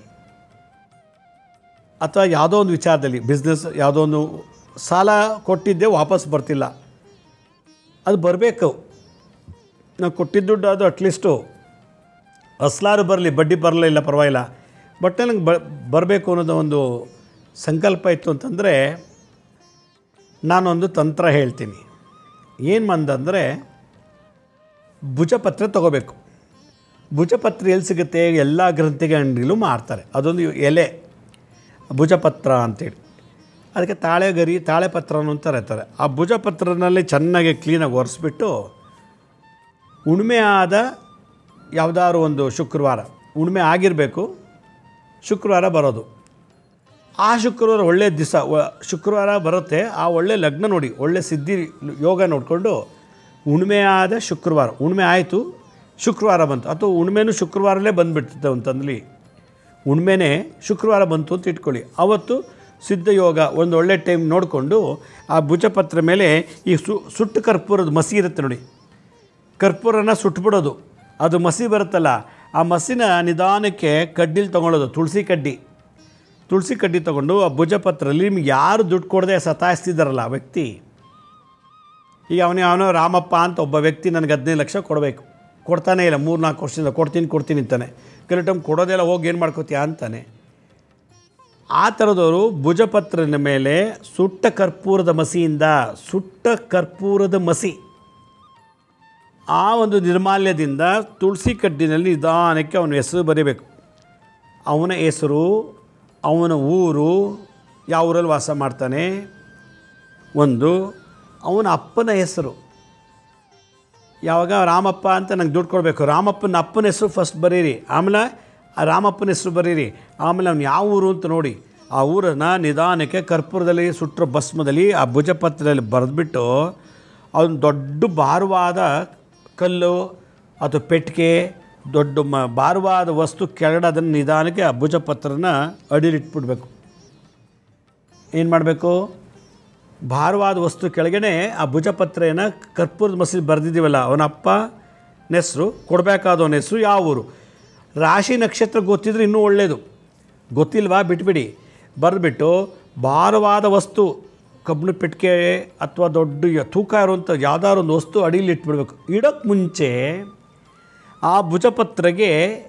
Speaker 1: ಅಥವಾ ಯಾವುದೋ ಒಂದು ವಿಚಾರದಲ್ಲಿ ಬಿಸ್ನೆಸ್ ಯಾವುದೋ ಒಂದು ಸಾಲ ಕೊಟ್ಟಿದ್ದೆ ವಾಪಸ್ ಬರ್ತಿಲ್ಲ ಅದು ಬರಬೇಕು ನಾವು ಕೊಟ್ಟಿದ್ದ ದುಡ್ಡು ಅದು ಅಟ್ಲೀಸ್ಟು ಅಸ್ಲಾರು ಬರಲಿ ಬಡ್ಡಿ ಬರಲಿಲ್ಲ ಪರವಾಗಿಲ್ಲ ಬಟ್ ನನಗೆ ಬ ಬರಬೇಕು ಅನ್ನೋದು ಒಂದು ಸಂಕಲ್ಪ ಇತ್ತು ಅಂತಂದರೆ ನಾನೊಂದು ತಂತ್ರ ಹೇಳ್ತೀನಿ ಏನು ಮಂದಂದರೆ ಭುಜಪತ್ರ ತೊಗೋಬೇಕು ಭುಜಪತ್ರ ಎಲ್ಲಿ ಸಿಗುತ್ತೆ ಎಲ್ಲ ಗ್ರಂಥಿಗೆ ಅಂಗಡಿಲೂ ಮಾರ್ತಾರೆ ಅದೊಂದು ಎಲೆ ಭುಜಪತ್ರ ಅಂತೇಳಿ ಅದಕ್ಕೆ ತಾಳೆ ಗರಿ ತಾಳೆ ಪತ್ರ ಅಂತ ಇರ್ತಾರೆ ಆ ಭುಜಪತ್ರನಲ್ಲಿ ಚೆನ್ನಾಗಿ ಕ್ಲೀನಾಗಿ ಒರೆಸ್ಬಿಟ್ಟು ಉಣ್ಮೆ ಆದ ಯಾವುದಾದ್ರು ಒಂದು ಶುಕ್ರವಾರ ಉಣ್ಮೆ ಆಗಿರಬೇಕು ಶುಕ್ರವಾರ ಬರೋದು ಆ ಶುಕ್ರವಾರ ಒಳ್ಳೆಯ ದಿವಸ ಶುಕ್ರವಾರ ಬರುತ್ತೆ ಆ ಒಳ್ಳೆ ಲಗ್ನ ನೋಡಿ ಒಳ್ಳೆ ಸಿದ್ಧಿ ಯೋಗ ನೋಡಿಕೊಂಡು ಉಣ್ಮೆ ಆದ ಶುಕ್ರವಾರ ಉಣ್ಮೆ ಆಯಿತು ಶುಕ್ರವಾರ ಬಂತು ಅಥವಾ ಉಣ್ಮೆನೂ ಶುಕ್ರವಾರಲೇ ಬಂದುಬಿಡ್ತಿದ್ದೆ ಅಂತಂದ್ಲಿ ಉಣ್ಮೆನೇ ಶುಕ್ರವಾರ ಬಂತು ಅಂತ ಇಟ್ಕೊಳ್ಳಿ ಅವತ್ತು ಸಿದ್ಧಯೋಗ ಒಂದು ಒಳ್ಳೆ ಟೈಮ್ ನೋಡಿಕೊಂಡು ಆ ಭುಜಪತ್ರ ಮೇಲೆ ಈ ಸು ಸುಟ್ಟು ಕರ್ಪೂರದ ಮಸಿ ಇರುತ್ತೆ ನೋಡಿ ಕರ್ಪೂರನ ಸುಟ್ಬಿಡೋದು ಅದು ಮಸಿ ಬರುತ್ತಲ್ಲ ಆ ಮಸಿನ ನಿಧಾನಕ್ಕೆ ಕಡ್ಡಿಲಿ ತೊಗೊಳೋದು ತುಳಸಿ ಕಡ್ಡಿ ತುಳಸಿ ಕಡ್ಡಿ ತೊಗೊಂಡು ಆ ಭುಜಪತ್ರಲ್ಲಿ ನಿಮ್ಗೆ ಯಾರು ದುಡ್ಡು ಕೊಡದೆ ಸತಾಯಿಸ್ತಿದ್ದಾರಲ್ಲ ಆ ವ್ಯಕ್ತಿ ಈಗ ಅವನೇ ಅವನು ರಾಮಪ್ಪ ಅಂತ ಒಬ್ಬ ವ್ಯಕ್ತಿ ನನಗೆ ಹದಿನೈದು ಲಕ್ಷ ಕೊಡಬೇಕು ಕೊಡ್ತಾನೇ ಇಲ್ಲ ಮೂರು ನಾಲ್ಕು ವರ್ಷದಿಂದ ಕೊಡ್ತೀನಿ ಕೊಡ್ತೀನಿ ಅಂತಾನೆ ಕೆಲವು ಟೈಮ್ ಕೊಡೋದೆಲ್ಲ ಹೋಗಿ ಏನು ಮಾಡ್ಕೋತೀಯ ಅಂತಾನೆ ಆ ಥರದವರು ಭುಜಪತ್ರದ ಮೇಲೆ ಸುಟ್ಟ ಕರ್ಪೂರದ ಮಸಿಯಿಂದ ಸುಟ್ಟ ಕರ್ಪೂರದ ಮಸಿ ಆ ಒಂದು ನಿರ್ಮಾಲ್ಯದಿಂದ ತುಳಸಿ ಕಡ್ಡಿನಲ್ಲಿ ನಿಧಾನಕ್ಕೆ ಅವನ ಹೆಸರು ಬರೀಬೇಕು ಅವನ ಹೆಸರು ಅವನ ಊರು ಯಾವ ಊರಲ್ಲಿ ವಾಸ ಮಾಡ್ತಾನೆ ಒಂದು ಅವನ ಅಪ್ಪನ ಹೆಸರು ಯಾವಾಗ ರಾಮಪ್ಪ ಅಂತ ನಂಗೆ ದುಡ್ಡು ಕೊಡಬೇಕು ರಾಮಪ್ಪನ ಅಪ್ಪನ ಹೆಸರು ಫಸ್ಟ್ ಬರೀರಿ ಆಮೇಲೆ ಆ ರಾಮಪ್ಪನ ಹೆಸರು ಬರೀರಿ ಆಮೇಲೆ ಅವ್ನು ಯಾವ ಊರು ಅಂತ ನೋಡಿ ಆ ಊರನ್ನು ನಿಧಾನಕ್ಕೆ ಕರ್ಪೂರದಲ್ಲಿ ಸುಟ್ಟರ ಭಸ್ಮದಲ್ಲಿ ಆ ಭುಜಪತ್ರದಲ್ಲಿ ಬರೆದ್ಬಿಟ್ಟು ಅವನು ದೊಡ್ಡ ಭಾರವಾದ ಕಲ್ಲು ಅಥವಾ ಪೆಟ್ಟಿಗೆ ದೊಡ್ಡ ಮ ಭಾರವಾದ ವಸ್ತು ಕೆಳಗಡೆ ಅದನ್ನು ನಿಧಾನಕ್ಕೆ ಆ ಭುಜಪತ್ರನ ಅಡಿಲಿಟ್ಬಿಡ್ಬೇಕು ಏನು ಮಾಡಬೇಕು ಭಾರವಾದ ವಸ್ತು ಕೆಳಗಡೆ ಆ ಭುಜಪತ್ರೆಯನ್ನು ಕರ್ಪೂರದ ಮಸೀದಿ ಬರೆದಿದ್ದೀವಲ್ಲ ಅವನ ಅಪ್ಪ ಹೆಸರು ಕೊಡಬೇಕಾದವನ ಹೆಸರು ಯಾವ ಊರು ರಾಶಿ ನಕ್ಷತ್ರ ಗೊತ್ತಿದ್ರೆ ಇನ್ನೂ ಒಳ್ಳೆಯದು ಗೊತ್ತಿಲ್ವಾ ಬಿಟ್ಬಿಡಿ ಬರೆದ್ಬಿಟ್ಟು ಭಾರವಾದ ವಸ್ತು ಕಬ್ಬಿಣ ಪೆಟ್ಟಿಗೆ ಅಥವಾ ದೊಡ್ಡ ಯ- ತೂಕ ಇರುವಂಥ ಯಾವ್ದಾದ್ರು ಒಂದು ವಸ್ತು ಅಡಿಯಲ್ಲಿ ಇಟ್ಬಿಡ್ಬೇಕು ಇಡೋಕ್ಕೆ ಮುಂಚೆ ಆ ಭುಜಪತ್ರೆಗೆ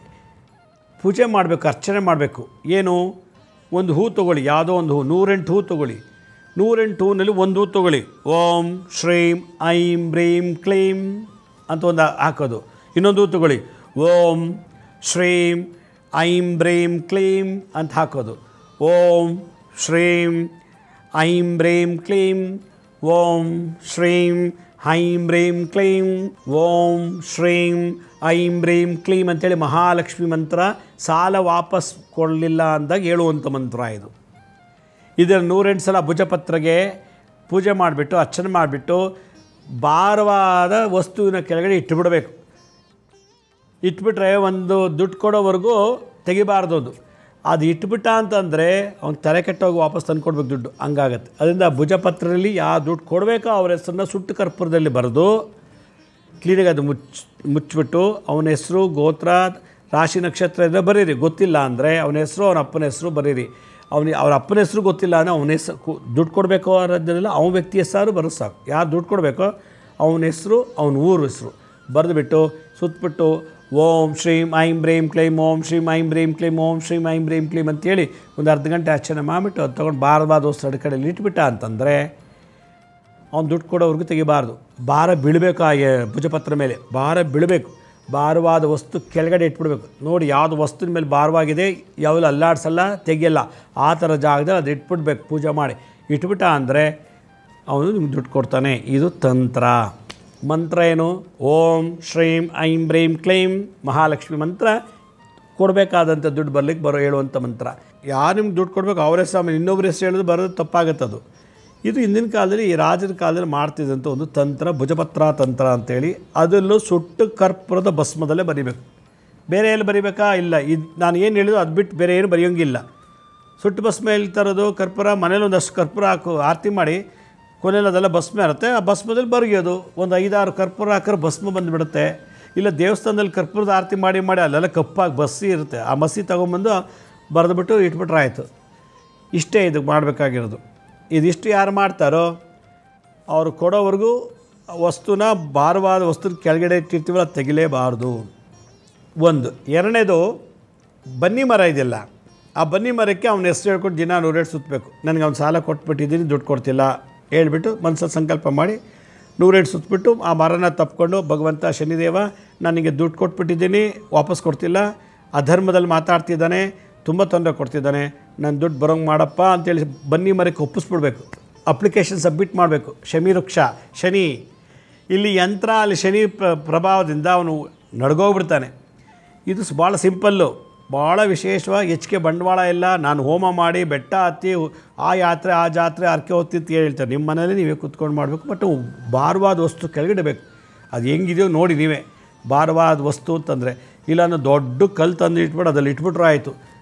Speaker 1: ಪೂಜೆ ಮಾಡಬೇಕು ಅರ್ಚನೆ ಮಾಡಬೇಕು ಏನು ಒಂದು ಹೂ ತೊಗೊಳ್ಳಿ ಯಾವುದೋ ಒಂದು ಹೂ ನೂರೆಂಟು ಹೂ ತೊಗೊಳ್ಳಿ ನೂರೆಂಟು ಹೂನಲ್ಲಿ ಒಂದು ಹೂ ತೊಗೊಳ್ಳಿ ಓಂ ಶ್ರೀಂ ಐಂ ಬ್ರೀಂ ಕ್ಲೀಂ ಅಂತ ಒಂದು ಹಾಕೋದು ಇನ್ನೊಂದು ಹೂ ತೊಗೊಳ್ಳಿ ಓಂ ಶ್ರೀಂ ಐಂ ಬ್ರೀಂ ಕ್ಲೀಂ ಅಂತ ಹಾಕೋದು ಓಂ ಶ್ರೀಂ ಐಂ ಬ್ರೀಂ ಕ್ಲೀಂ ಓಂ ಶ್ರೀಂ ಐಂ ಬ್ರೀಂ ಕ್ಲೀಂ ಓಂ ಶ್ರೀಂ ಐಂ ಬ್ರೀಂ ಕ್ಲೀಂ ಅಂತೇಳಿ ಮಹಾಲಕ್ಷ್ಮಿ ಮಂತ್ರ ಸಾಲ ವಾಪಸ್ ಕೊಡಲಿಲ್ಲ ಅಂದಾಗ ಹೇಳುವಂಥ ಮಂತ್ರ ಇದು ಇದರ ನೂರೆಂಟು ಸಲ ಭುಜಪತ್ರೆಗೆ ಪೂಜೆ ಮಾಡಿಬಿಟ್ಟು ಅರ್ಚನೆ ಮಾಡಿಬಿಟ್ಟು ಭಾರವಾದ ವಸ್ತುವಿನ ಕೆಳಗಡೆ ಇಟ್ಟುಬಿಡಬೇಕು ಇಟ್ಬಿಟ್ರೆ ಒಂದು ದುಡ್ಡು ಕೊಡೋವರೆಗೂ ತೆಗಿಬಾರ್ದು ಅದು ಅದು ಇಟ್ಬಿಟ್ಟ ಅಂತಂದರೆ ಅವ್ನು ತಲೆ ಕೆಟ್ಟೋಗಿ ವಾಪಸ್ ತಂದು ಕೊಡ್ಬೇಕು ದುಡ್ಡು ಹಂಗಾಗತ್ತೆ ಅದರಿಂದ ಆ ಭುಜಪತ್ರದಲ್ಲಿ ಯಾವ ದುಡ್ಡು ಕೊಡಬೇಕೋ ಅವ್ರ ಹೆಸರನ್ನ ಸುಟ್ಟು ಕರ್ಪೂರದಲ್ಲಿ ಬರೆದು ಕ್ಲೀನಾಗಿ ಅದು ಮುಚ್ಚ ಮುಚ್ಚಿಬಿಟ್ಟು ಅವನ ಹೆಸರು ಗೋತ್ರ ರಾಶಿ ನಕ್ಷತ್ರ ಇದ್ದರೆ ಬರೀರಿ ಗೊತ್ತಿಲ್ಲ ಅಂದರೆ ಅವನ ಹೆಸರು ಅವನ ಅಪ್ಪನ ಹೆಸರು ಬರೀರಿ ಅವನಿಗೆ ಅವ್ರ ಅಪ್ಪನ ಹೆಸರು ಗೊತ್ತಿಲ್ಲ ಅಂದರೆ ಅವನ ಹೆಸರು ಕು- ದುಡ್ಡು ಕೊಡಬೇಕು ಅನ್ನೋದನ್ನೆಲ್ಲ ಅವನ ವ್ಯಕ್ತಿ ಹೆಸರು ಬರೋದು ಸಾಕು ಯಾರು ದುಡ್ಡು ಕೊಡಬೇಕೋ ಅವನ ಹೆಸರು ಅವನ ಊರು ಹೆಸರು ಬರೆದುಬಿಟ್ಟು ಸುತ್ತಬಿಟ್ಟು ಓಂ ಶ್ರೀಂ ಐಂ ಬ್ರೀಂ ಕ್ಲೈಮ್ ಓಂ ಶ್ರೀಂ ಐಂ ಬ್ರೀಂ ಕ್ಲೈಮ್ ಓಂ ಶ್ರೀಂ ಐಂ ಬ್ರೀಂ ಕ್ಲೈಮ್ ಅಂತೇಳಿ ಒಂದು ಅರ್ಧ ಗಂಟೆ ಅರ್ಚನೆ ಮಾಡಿಬಿಟ್ಟು ಅದು ತೊಗೊಂಡು ಬಾರಬಾರ್ದು ವಸ್ತು ಅಡ್ ಕಡೆಯಲ್ಲಿ ಇಟ್ಬಿಟ್ಟ ಅಂತಂದರೆ ಅವ್ನು ದುಡ್ಡು ಕೊಡೋವ್ರಿಗೂ ತೆಗಿಬಾರ್ದು ಭಾರ ಬೀಳಬೇಕು ಆ ಎ- ಭುಜಪತ್ರ ಮೇಲೆ ಭಾರ ಬೀಳಬೇಕು ಭಾರವಾದ ವಸ್ತು ಕೆಳಗಡೆ ಇಟ್ಬಿಡ್ಬೇಕು ನೋಡಿ ಯಾವುದು ವಸ್ತುವಿನ ಮೇಲೆ ಭಾರವಾಗಿದೆ ಯಾವುದು ಅಲ್ಲಾಡ್ಸಲ್ಲ ತೆಗಿಯಲ್ಲ ಆ ಥರ ಜಾಗದಲ್ಲಿ ಅದು ಇಟ್ಬಿಡ್ಬೇಕು ಪೂಜೆ ಮಾಡಿ ಇಟ್ಬಿಟ್ಟ ಅಂದರೆ ಅವನು ನಿಮ್ಗೆ ದುಡ್ಡು ಕೊಡ್ತಾನೆ ಇದು ತಂತ್ರ ಮಂತ್ರ ಏನು ಓಂ ಶ್ರೀಂ ಐಂ ಬ್ರೀಂ ಕ್ಲೈಂ ಮಹಾಲಕ್ಷ್ಮಿ ಮಂತ್ರ ಕೊಡಬೇಕಾದಂಥ ದುಡ್ಡು ಬರ್ಲಿಕ್ಕೆ ಬರೋ ಹೇಳುವಂಥ ಮಂತ್ರ ಯಾರು ನಿಮ್ಗೆ ದುಡ್ಡು ಕೊಡಬೇಕು ಅವ್ರ ಹೆಸರು ಆಮೇಲೆ ಇನ್ನೊಬ್ರ ಹೆಸರು ಹೇಳೋದು ಬರೋದು ತಪ್ಪಾಗತ್ತೆ ಅದು ಇದು ಹಿಂದಿನ ಕಾಲದಲ್ಲಿ ಈ ರಾಜರ ಕಾಲದಲ್ಲಿ ಮಾಡ್ತಿದ್ದಂಥ ಒಂದು ತಂತ್ರ ಭುಜಪತ್ರ ತಂತ್ರ ಅಂತೇಳಿ ಅದರಲ್ಲೂ ಸುಟ್ಟು ಕರ್ಪೂರದ ಭಸ್ಮದಲ್ಲೇ ಬರಿಬೇಕು ಬೇರೆ ಎಲ್ಲಿ ಬರಿಬೇಕಾ ಇಲ್ಲ ಇದು ನಾನು ಏನು ಹೇಳಿದ್ರು ಅದು ಬಿಟ್ಟು ಬೇರೆ ಏನು ಬರೆಯೋಂಗಿಲ್ಲ ಸುಟ್ಟು ಭಸ್ಮ ಎಲ್ಲಿ ತರೋದು ಕರ್ಪೂರ ಮನೇಲಿ ಒಂದಷ್ಟು ಕರ್ಪೂರ ಹಾಕು ಆರತಿ ಮಾಡಿ ಕೊನೆಯಲ್ಲಿ ಅದೆಲ್ಲ ಭಸ್ಮ ಇರುತ್ತೆ ಆ ಭಸ್ಮದಲ್ಲಿ ಬರೆಯೋದು ಒಂದು ಐದಾರು ಕರ್ಪೂರ ಹಾಕಿದ್ರೆ ಭಸ್ಮ ಬಂದುಬಿಡುತ್ತೆ ಇಲ್ಲ ದೇವಸ್ಥಾನದಲ್ಲಿ ಕರ್ಪೂರದ ಆರತಿ ಮಾಡಿ ಮಾಡಿ ಅಲ್ಲೆಲ್ಲ ಕಪ್ಪಾಗಿ ಬಸ್ಸಿ ಇರುತ್ತೆ ಆ ಮಸಿ ತೊಗೊಂಬಂದು ಬರೆದ್ಬಿಟ್ಟು ಇಟ್ಬಿಟ್ರೆ ಆಯಿತು ಇಷ್ಟೇ ಇದು ಮಾಡಬೇಕಾಗಿರೋದು ಇದಿಷ್ಟು ಯಾರು ಮಾಡ್ತಾರೋ ಅವರು ಕೊಡೋವರೆಗೂ ವಸ್ತುನ ಭಾರವಾದ ವಸ್ತುನ ಕೆಳಗಡೆ ಇಟ್ಟಿರ್ತೀವಲ್ಲ ಅದು ತೆಗಿಲೇಬಾರ್ದು ಒಂದು ಎರಡನೇದು ಬನ್ನಿ ಮರ ಇದೆಯಲ್ಲ ಆ ಬನ್ನಿ ಮರಕ್ಕೆ ಅವ್ನ ಹೆಸರು ಹೇಳ್ಕೊಂಡು ದಿನ ನೂರೇಳು ಸುತ್ತಬೇಕು ನನಗೆ ಅವ್ನು ಸಾಲ ಕೊಟ್ಬಿಟ್ಟಿದ್ದೀನಿ ದುಡ್ಡು ಕೊಡ್ತಿಲ್ಲ ಹೇಳ್ಬಿಟ್ಟು ಮನಸ್ಸಲ್ಲಿ ಸಂಕಲ್ಪ ಮಾಡಿ ನೂರೇಳು ಸುತ್ತಬಿಟ್ಟು ಆ ಮರನ ತಪ್ಕೊಂಡು ಭಗವಂತ ಶನಿದೇವ ನನಗೆ ದುಡ್ಡು ಕೊಟ್ಬಿಟ್ಟಿದ್ದೀನಿ ವಾಪಸ್ ಕೊಡ್ತಿಲ್ಲ ಅಧರ್ಮದಲ್ಲಿ ಮಾತಾಡ್ತಿದ್ದಾನೆ ತುಂಬ ತೊಂದರೆ ಕೊಡ್ತಿದ್ದಾನೆ ನಾನು ದುಡ್ಡು ಬರೋಂಗೆ ಮಾಡಪ್ಪ ಅಂತೇಳಿ ಬನ್ನಿ ಮರಕ್ಕೆ ಒಪ್ಪಿಸ್ಬಿಡ್ಬೇಕು ಅಪ್ಲಿಕೇಶನ್ ಸಬ್ಮಿಟ್ ಮಾಡಬೇಕು ಶಮಿ ವೃಕ್ಷ ಶನಿ ಇಲ್ಲಿ ಯಂತ್ರ ಅಲ್ಲಿ ಶನಿ ಪ್ರ- ಪ್ರಭಾವದಿಂದ ಅವನು ನಡ್ಗೋಗ್ಬಿಡ್ತಾನೆ ಇದು ಸ್- ಭಾಳ ಸಿಂಪಲ್ಲು ಭಾಳ ವಿಶೇಷವಾಗಿ ಹೆಚ್ಚಿಗೆ ಬಂಡವಾಳ ಇಲ್ಲ ನಾನು ಹೋಮ ಮಾಡಿ ಬೆಟ್ಟ ಹತ್ತಿ ಆ ಯಾತ್ರೆ ಆ ಜಾತ್ರೆ ಅರ್ಕೆ ಹೊತ್ತಿ ಅಂತ ಹೇಳ್ತಾರೆ ನಿಮ್ಮ ಮನೇಲಿ ನೀವೇ ಕುತ್ಕೊಂಡು ಮಾಡಬೇಕು ಬಟ್ ಭಾರವಾದ ವಸ್ತು ಕೆಳಗಿಡಬೇಕು ಅದು ಹೆಂಗಿದೆಯೋ ನೋಡಿ ನೀವೇ ಭಾರವಾದ ವಸ್ತು ಅಂತಂದರೆ ಇಲ್ಲ ನಾನು ದೊಡ್ಡ ಕಲ್ಲು ತಂದು ಇಟ್ಬಿಟ್ಟು ಅದ್ರಲ್ಲಿ ಇಟ್ಬಿಟ್ರೆ ಆಯಿತು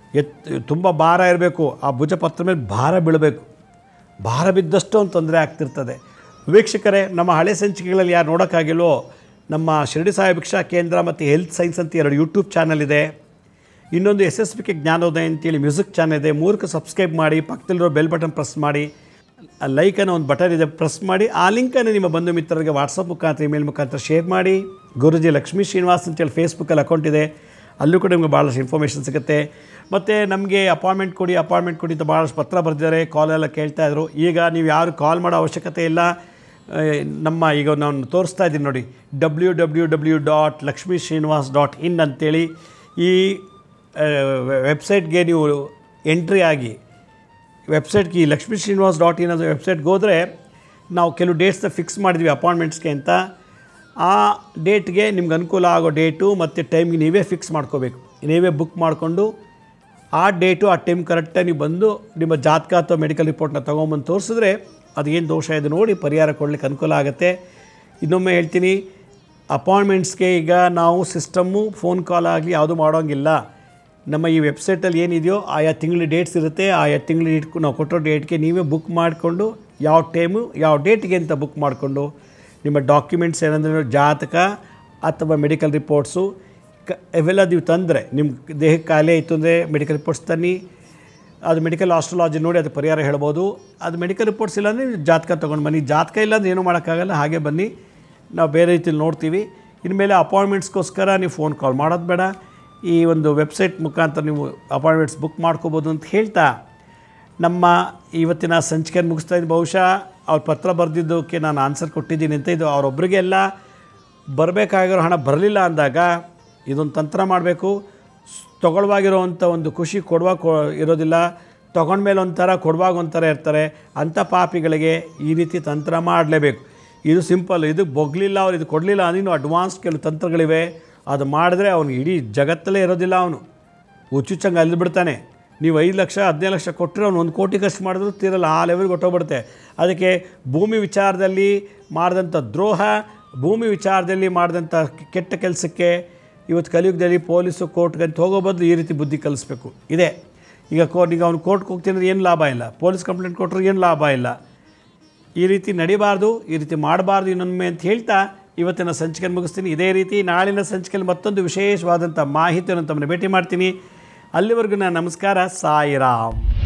Speaker 1: ಎತ್ ತುಂಬ ಭಾರ ಇರಬೇಕು ಆ ಭುಜಪತ್ರ ಮೇಲೆ ಭಾರ ಬೀಳಬೇಕು ಭಾರ ಬಿದ್ದಷ್ಟು ಒಂದು ತೊಂದರೆ ಆಗ್ತಿರ್ತದೆ ವೀಕ್ಷಕರೇ ನಮ್ಮ ಹಳೆ ಸಂಚಿಕೆಗಳಲ್ಲಿ ಯಾರು ನೋಡೋಕ್ಕಾಗಿಲ್ವೋ ನಮ್ಮ ಶಿರಡಿ ಸಾಯಿ ಭಿಕ್ಷಾ ಕೇಂದ್ರ ಮತ್ತು ಹೆಲ್ತ್ ಸೈನ್ಸ್ ಅಂತ ಎರಡು ಯೂಟ್ಯೂಬ್ ಚಾನಲ್ ಇದೆ ಇನ್ನೊಂದು ಎಸ್ ಎಸ್ ಪಿ ಕೆ ಜ್ಞಾನೋದಯ ಅಂತೇಳಿ ಮ್ಯೂಸಿಕ್ ಚಾನಲ್ ಇದೆ ಮೂರಕ್ಕೆ ಸಬ್ಸ್ಕ್ರೈಬ್ ಮಾಡಿ ಪಕ್ಕದಲ್ಲಿರೋ ಬೆಲ್ ಬಟನ್ ಪ್ರೆಸ್ ಮಾಡಿ ಆ ಲೈಕ್ ಅನ್ನೋ ಒಂದು ಬಟನ್ ಇದೆ ಪ್ರೆಸ್ ಮಾಡಿ ಆ ಲಿಂಕನ್ನು ನಿಮ್ಮ ಬಂಧು ಮಿತ್ರರಿಗೆ ವಾಟ್ಸಪ್ ಮುಖಾಂತರ ಇಮೇಲ್ ಮುಖಾಂತರ ಶೇರ್ ಮಾಡಿ ಗುರುಜಿ ಲಕ್ಷ್ಮೀ ಶ್ರೀನಿವಾಸ್ ಅಂತೇಳಿ ಫೇಸ್ಬುಕ್ಕಲ್ಲಿ ಅಕೌಂಟ್ ಇದೆ ಅಲ್ಲೂ ಕೂಡ ನಿಮಗೆ ಭಾಳಷ್ಟು ಇನ್ಫಾರ್ಮೇಷನ್ ಸಿಗುತ್ತೆ ಮತ್ತು ನಮಗೆ ಅಪಾಯಿಂಟ್ಮೆಂಟ್ ಕೊಡಿ ಅಪಾಯಿಂಟ್ಮೆಂಟ್ ಕೊಡಿ ಅಂತ ಭಾಳಷ್ಟು ಪತ್ರ ಬರೆದಿದ್ದಾರೆ ಕಾಲೆಲ್ಲ ಕೇಳ್ತಾ ಇದ್ರು ಈಗ ನೀವು ಯಾರು ಕಾಲ್ ಮಾಡೋ ಅವಶ್ಯಕತೆ ಇಲ್ಲ ಆ, ನಮ್ಮ ಈಗ ನಾನು ತೋರಿಸ್ತಾ ಇದ್ದೀನಿ ನೋಡಿ W W W dot Lakshmi Srinivas dot in ಅಂತೇಳಿ ಈ ವೆಬ್ಸೈಟ್ಗೆ ನೀವು ಎಂಟ್ರಿ ಆಗಿ ವೆಬ್ಸೈಟ್ಗೆ ಈ ಲಕ್ಷ್ಮೀ ಶ್ರೀನಿವಾಸ್ ಡಾಟ್ ಇನ್ ಅನ್ನೋ ವೆಬ್ಸೈಟ್ಗೆ ಹೋದರೆ ನಾವು ಕೆಲವು ಡೇಟ್ಸ್ನ ಫಿಕ್ಸ್ ಮಾಡಿದ್ವಿ ಅಪಾಯಿಂಟ್ಮೆಂಟ್ಸ್ಗೆ ಅಂತ ಆ ಡೇಟ್ಗೆ ನಿಮ್ಗೆ ಅನುಕೂಲ ಆಗೋ ಡೇಟು ಮತ್ತು ಟೈಮ್ಗೆ ನೀವೇ ಫಿಕ್ಸ್ ಮಾಡ್ಕೋಬೇಕು ನೀವೇ ಬುಕ್ ಮಾಡಿಕೊಂಡು ಆ ಡೇಟು ಆ ಟೈಮ್ ಕರೆಕ್ಟಾಗಿ ನೀವು ಬಂದು ನಿಮ್ಮ ಜಾತಕ ಅಥವಾ ಮೆಡಿಕಲ್ ರಿಪೋರ್ಟ್ನ ತೊಗೊಂಬಂದು ತೋರಿಸಿದ್ರೆ ಅದೇನು ದೋಷ ಇದೆ ನೋಡಿ ಪರಿಹಾರ ಕೊಡಲಿಕ್ಕೆ ಅನುಕೂಲ ಆಗುತ್ತೆ ಇನ್ನೊಮ್ಮೆ ಹೇಳ್ತೀನಿ ಅಪಾಯಿಂಟ್ಮೆಂಟ್ಸ್ಗೆ ಈಗ ನಾವು ಸಿಸ್ಟಮ್ಮು ಫೋನ್ ಕಾಲ್ ಆಗಲಿ ಯಾವುದು ಮಾಡೋಂಗಿಲ್ಲ ನಮ್ಮ ಈ ವೆಬ್ಸೈಟಲ್ಲಿ ಏನಿದೆಯೋ ಆಯಾ ತಿಂಗಳ ಡೇಟ್ಸ್ ಇರುತ್ತೆ ಆಯಾ ತಿಂಗಳ ಇಟ್ಕೊ ನಾವು ಕೊಟ್ಟೋ ಡೇಟ್ಗೆ ನೀವೇ ಬುಕ್ ಮಾಡಿಕೊಂಡು ಯಾವ ಟೈಮು ಯಾವ ಡೇಟ್ಗೆ ಅಂತ ಬುಕ್ ಮಾಡಿಕೊಂಡು ನಿಮ್ಮ ಡಾಕ್ಯುಮೆಂಟ್ಸ್ ಏನಂದ್ರೆ ಜಾತಕ ಅಥವಾ ಮೆಡಿಕಲ್ ರಿಪೋರ್ಟ್ಸು ಕ ಇವೆಲ್ಲ ನೀವು ತಂದರೆ ನಿಮ್ಮ ದೇಹಕ್ಕೆ ಕಾಯಿಲೆ ಇತ್ತು ಅಂದರೆ ಮೆಡಿಕಲ್ ರಿಪೋರ್ಟ್ಸ್ ತನ್ನಿ ಅದು ಮೆಡಿಕಲ್ ಆಸ್ಟ್ರಾಲಜಿ ನೋಡಿ ಅದು ಪರಿಹಾರ ಹೇಳ್ಬೋದು ಅದು ಮೆಡಿಕಲ್ ರಿಪೋರ್ಟ್ಸ್ ಇಲ್ಲ ಅಂದರೆ ಜಾತಕ ತೊಗೊಂಡು ಬನ್ನಿ ಜಾತಕ ಇಲ್ಲ ಅಂದರೆ ಏನೂ ಮಾಡೋಕ್ಕಾಗಲ್ಲ ಹಾಗೆ ಬನ್ನಿ ನಾವು ಬೇರೆ ರೀತಿಲಿ ನೋಡ್ತೀವಿ ಇನ್ಮೇಲೆ ಅಪಾಯಿಂಟ್ಮೆಂಟ್ಸ್ಗೋಸ್ಕರ ನೀವು ಫೋನ್ ಕಾಲ್ ಮಾಡೋದು ಬೇಡ ಈ ಒಂದು ವೆಬ್ಸೈಟ್ ಮುಖಾಂತರ ನೀವು ಅಪಾಯಿಂಟ್ಮೆಂಟ್ಸ್ ಬುಕ್ ಮಾಡ್ಕೋಬೋದು ಅಂತ ಹೇಳ್ತಾ ನಮ್ಮ ಇವತ್ತಿನ ಸಂಚಿಕೆಯನ್ನು ಮುಗಿಸ್ತಾ ಇದ್ದು ಬಹುಶಃ ಅವ್ರ ಪತ್ರ ಬರೆದಿದ್ದಕ್ಕೆ ನಾನು ಆನ್ಸರ್ ಕೊಟ್ಟಿದ್ದೀನಿ ಅಂತ ಇದು ಅವರೊಬ್ಬರಿಗೆಲ್ಲ ಬರಬೇಕಾಗಿರೋ ಹಣ ಬರಲಿಲ್ಲ ಅಂದಾಗ ಇದೊಂದು ತಂತ್ರ ಮಾಡಬೇಕು ತೊಗೊಳ್ವಾಗಿರೋವಂಥ ಒಂದು ಖುಷಿ ಕೊಡುವಾಗ ಕೊ ಇರೋದಿಲ್ಲ ತೊಗೊಂಡ್ಮೇಲೆ ಒಂಥರ ಕೊಡುವಾಗ ಒಂಥರ ಇರ್ತಾರೆ ಅಂಥ ಪಾಪಿಗಳಿಗೆ ಈ ರೀತಿ ತಂತ್ರ ಮಾಡಲೇಬೇಕು ಇದು ಸಿಂಪಲ್ ಇದು ಬೊಗ್ಲಿಲ್ಲ ಅವ್ರು ಇದು ಕೊಡಲಿಲ್ಲ ಅನ್ನೋ ಅಡ್ವಾನ್ಸ್ ಕೆಲವು ತಂತ್ರಗಳಿವೆ ಅದು ಮಾಡಿದ್ರೆ ಅವನು ಇಡೀ ಜಗತ್ತಲ್ಲೇ ಇರೋದಿಲ್ಲ ಅವನು ಹುಚ್ಚುಚ್ಚಂಗೆ ಅಲ್ಲಿ ಬಿಡ್ತಾನೆ ನೀವು ಐದು ಲಕ್ಷ ಹದಿನೈದು ಲಕ್ಷ ಕೊಟ್ಟರೆ ಅವ್ನು ಒಂದು ಕೋಟಿ ಖರ್ಚು ಮಾಡಿದ್ರು ತೀರಲ್ಲ ಆ ಲೆವೆಲ್ಗೆ ಹೊಟ್ಟೋಗ್ಬಿಡುತ್ತೆ ಅದಕ್ಕೆ ಭೂಮಿ ವಿಚಾರದಲ್ಲಿ ಮಾಡಿದಂಥ ದ್ರೋಹ ಭೂಮಿ ವಿಚಾರದಲ್ಲಿ ಮಾಡಿದಂಥ ಕೆಟ್ಟ ಕೆಲಸಕ್ಕೆ ಇವತ್ತು ಕಲಿಯುಗದಲ್ಲಿ ಪೊಲೀಸು ಕೋರ್ಟ್ಗೆ ಅಂತ ಹೋಗೋ ಬದಲು ಈ ರೀತಿ ಬುದ್ಧಿ ಕಲಿಸ್ಬೇಕು ಇದೆ ಈಗ ಕೋ ಈಗ ಅವ್ನು ಕೋರ್ಟ್ಗೆ ಹೋಗ್ತೀನಿ ಅಂದ್ರೆ ಏನು ಲಾಭ ಇಲ್ಲ ಪೊಲೀಸ್ ಕಂಪ್ಲೇಂಟ್ ಕೊಟ್ಟರು ಏನು ಲಾಭ ಇಲ್ಲ ಈ ರೀತಿ ನಡಿಬಾರ್ದು ಈ ರೀತಿ ಮಾಡಬಾರ್ದು ಇನ್ನೊಮ್ಮೆ ಅಂತ ಹೇಳ್ತಾ ಇವತ್ತಿನ ಸಂಚಿಕೆಯನ್ನು ಮುಗಿಸ್ತೀನಿ ಇದೇ ರೀತಿ ನಾಳಿನ ಸಂಚಿಕೆಯಲ್ಲಿ ಮತ್ತೊಂದು ವಿಶೇಷವಾದಂಥ ಮಾಹಿತಿಯನ್ನು ತಮ್ಮನ್ನು ಭೇಟಿ ಮಾಡ್ತೀನಿ ಅಲ್ಲಿವರೆಗೂ ನಾನು ನಮಸ್ಕಾರ ಸಾಯಿರಾಮ್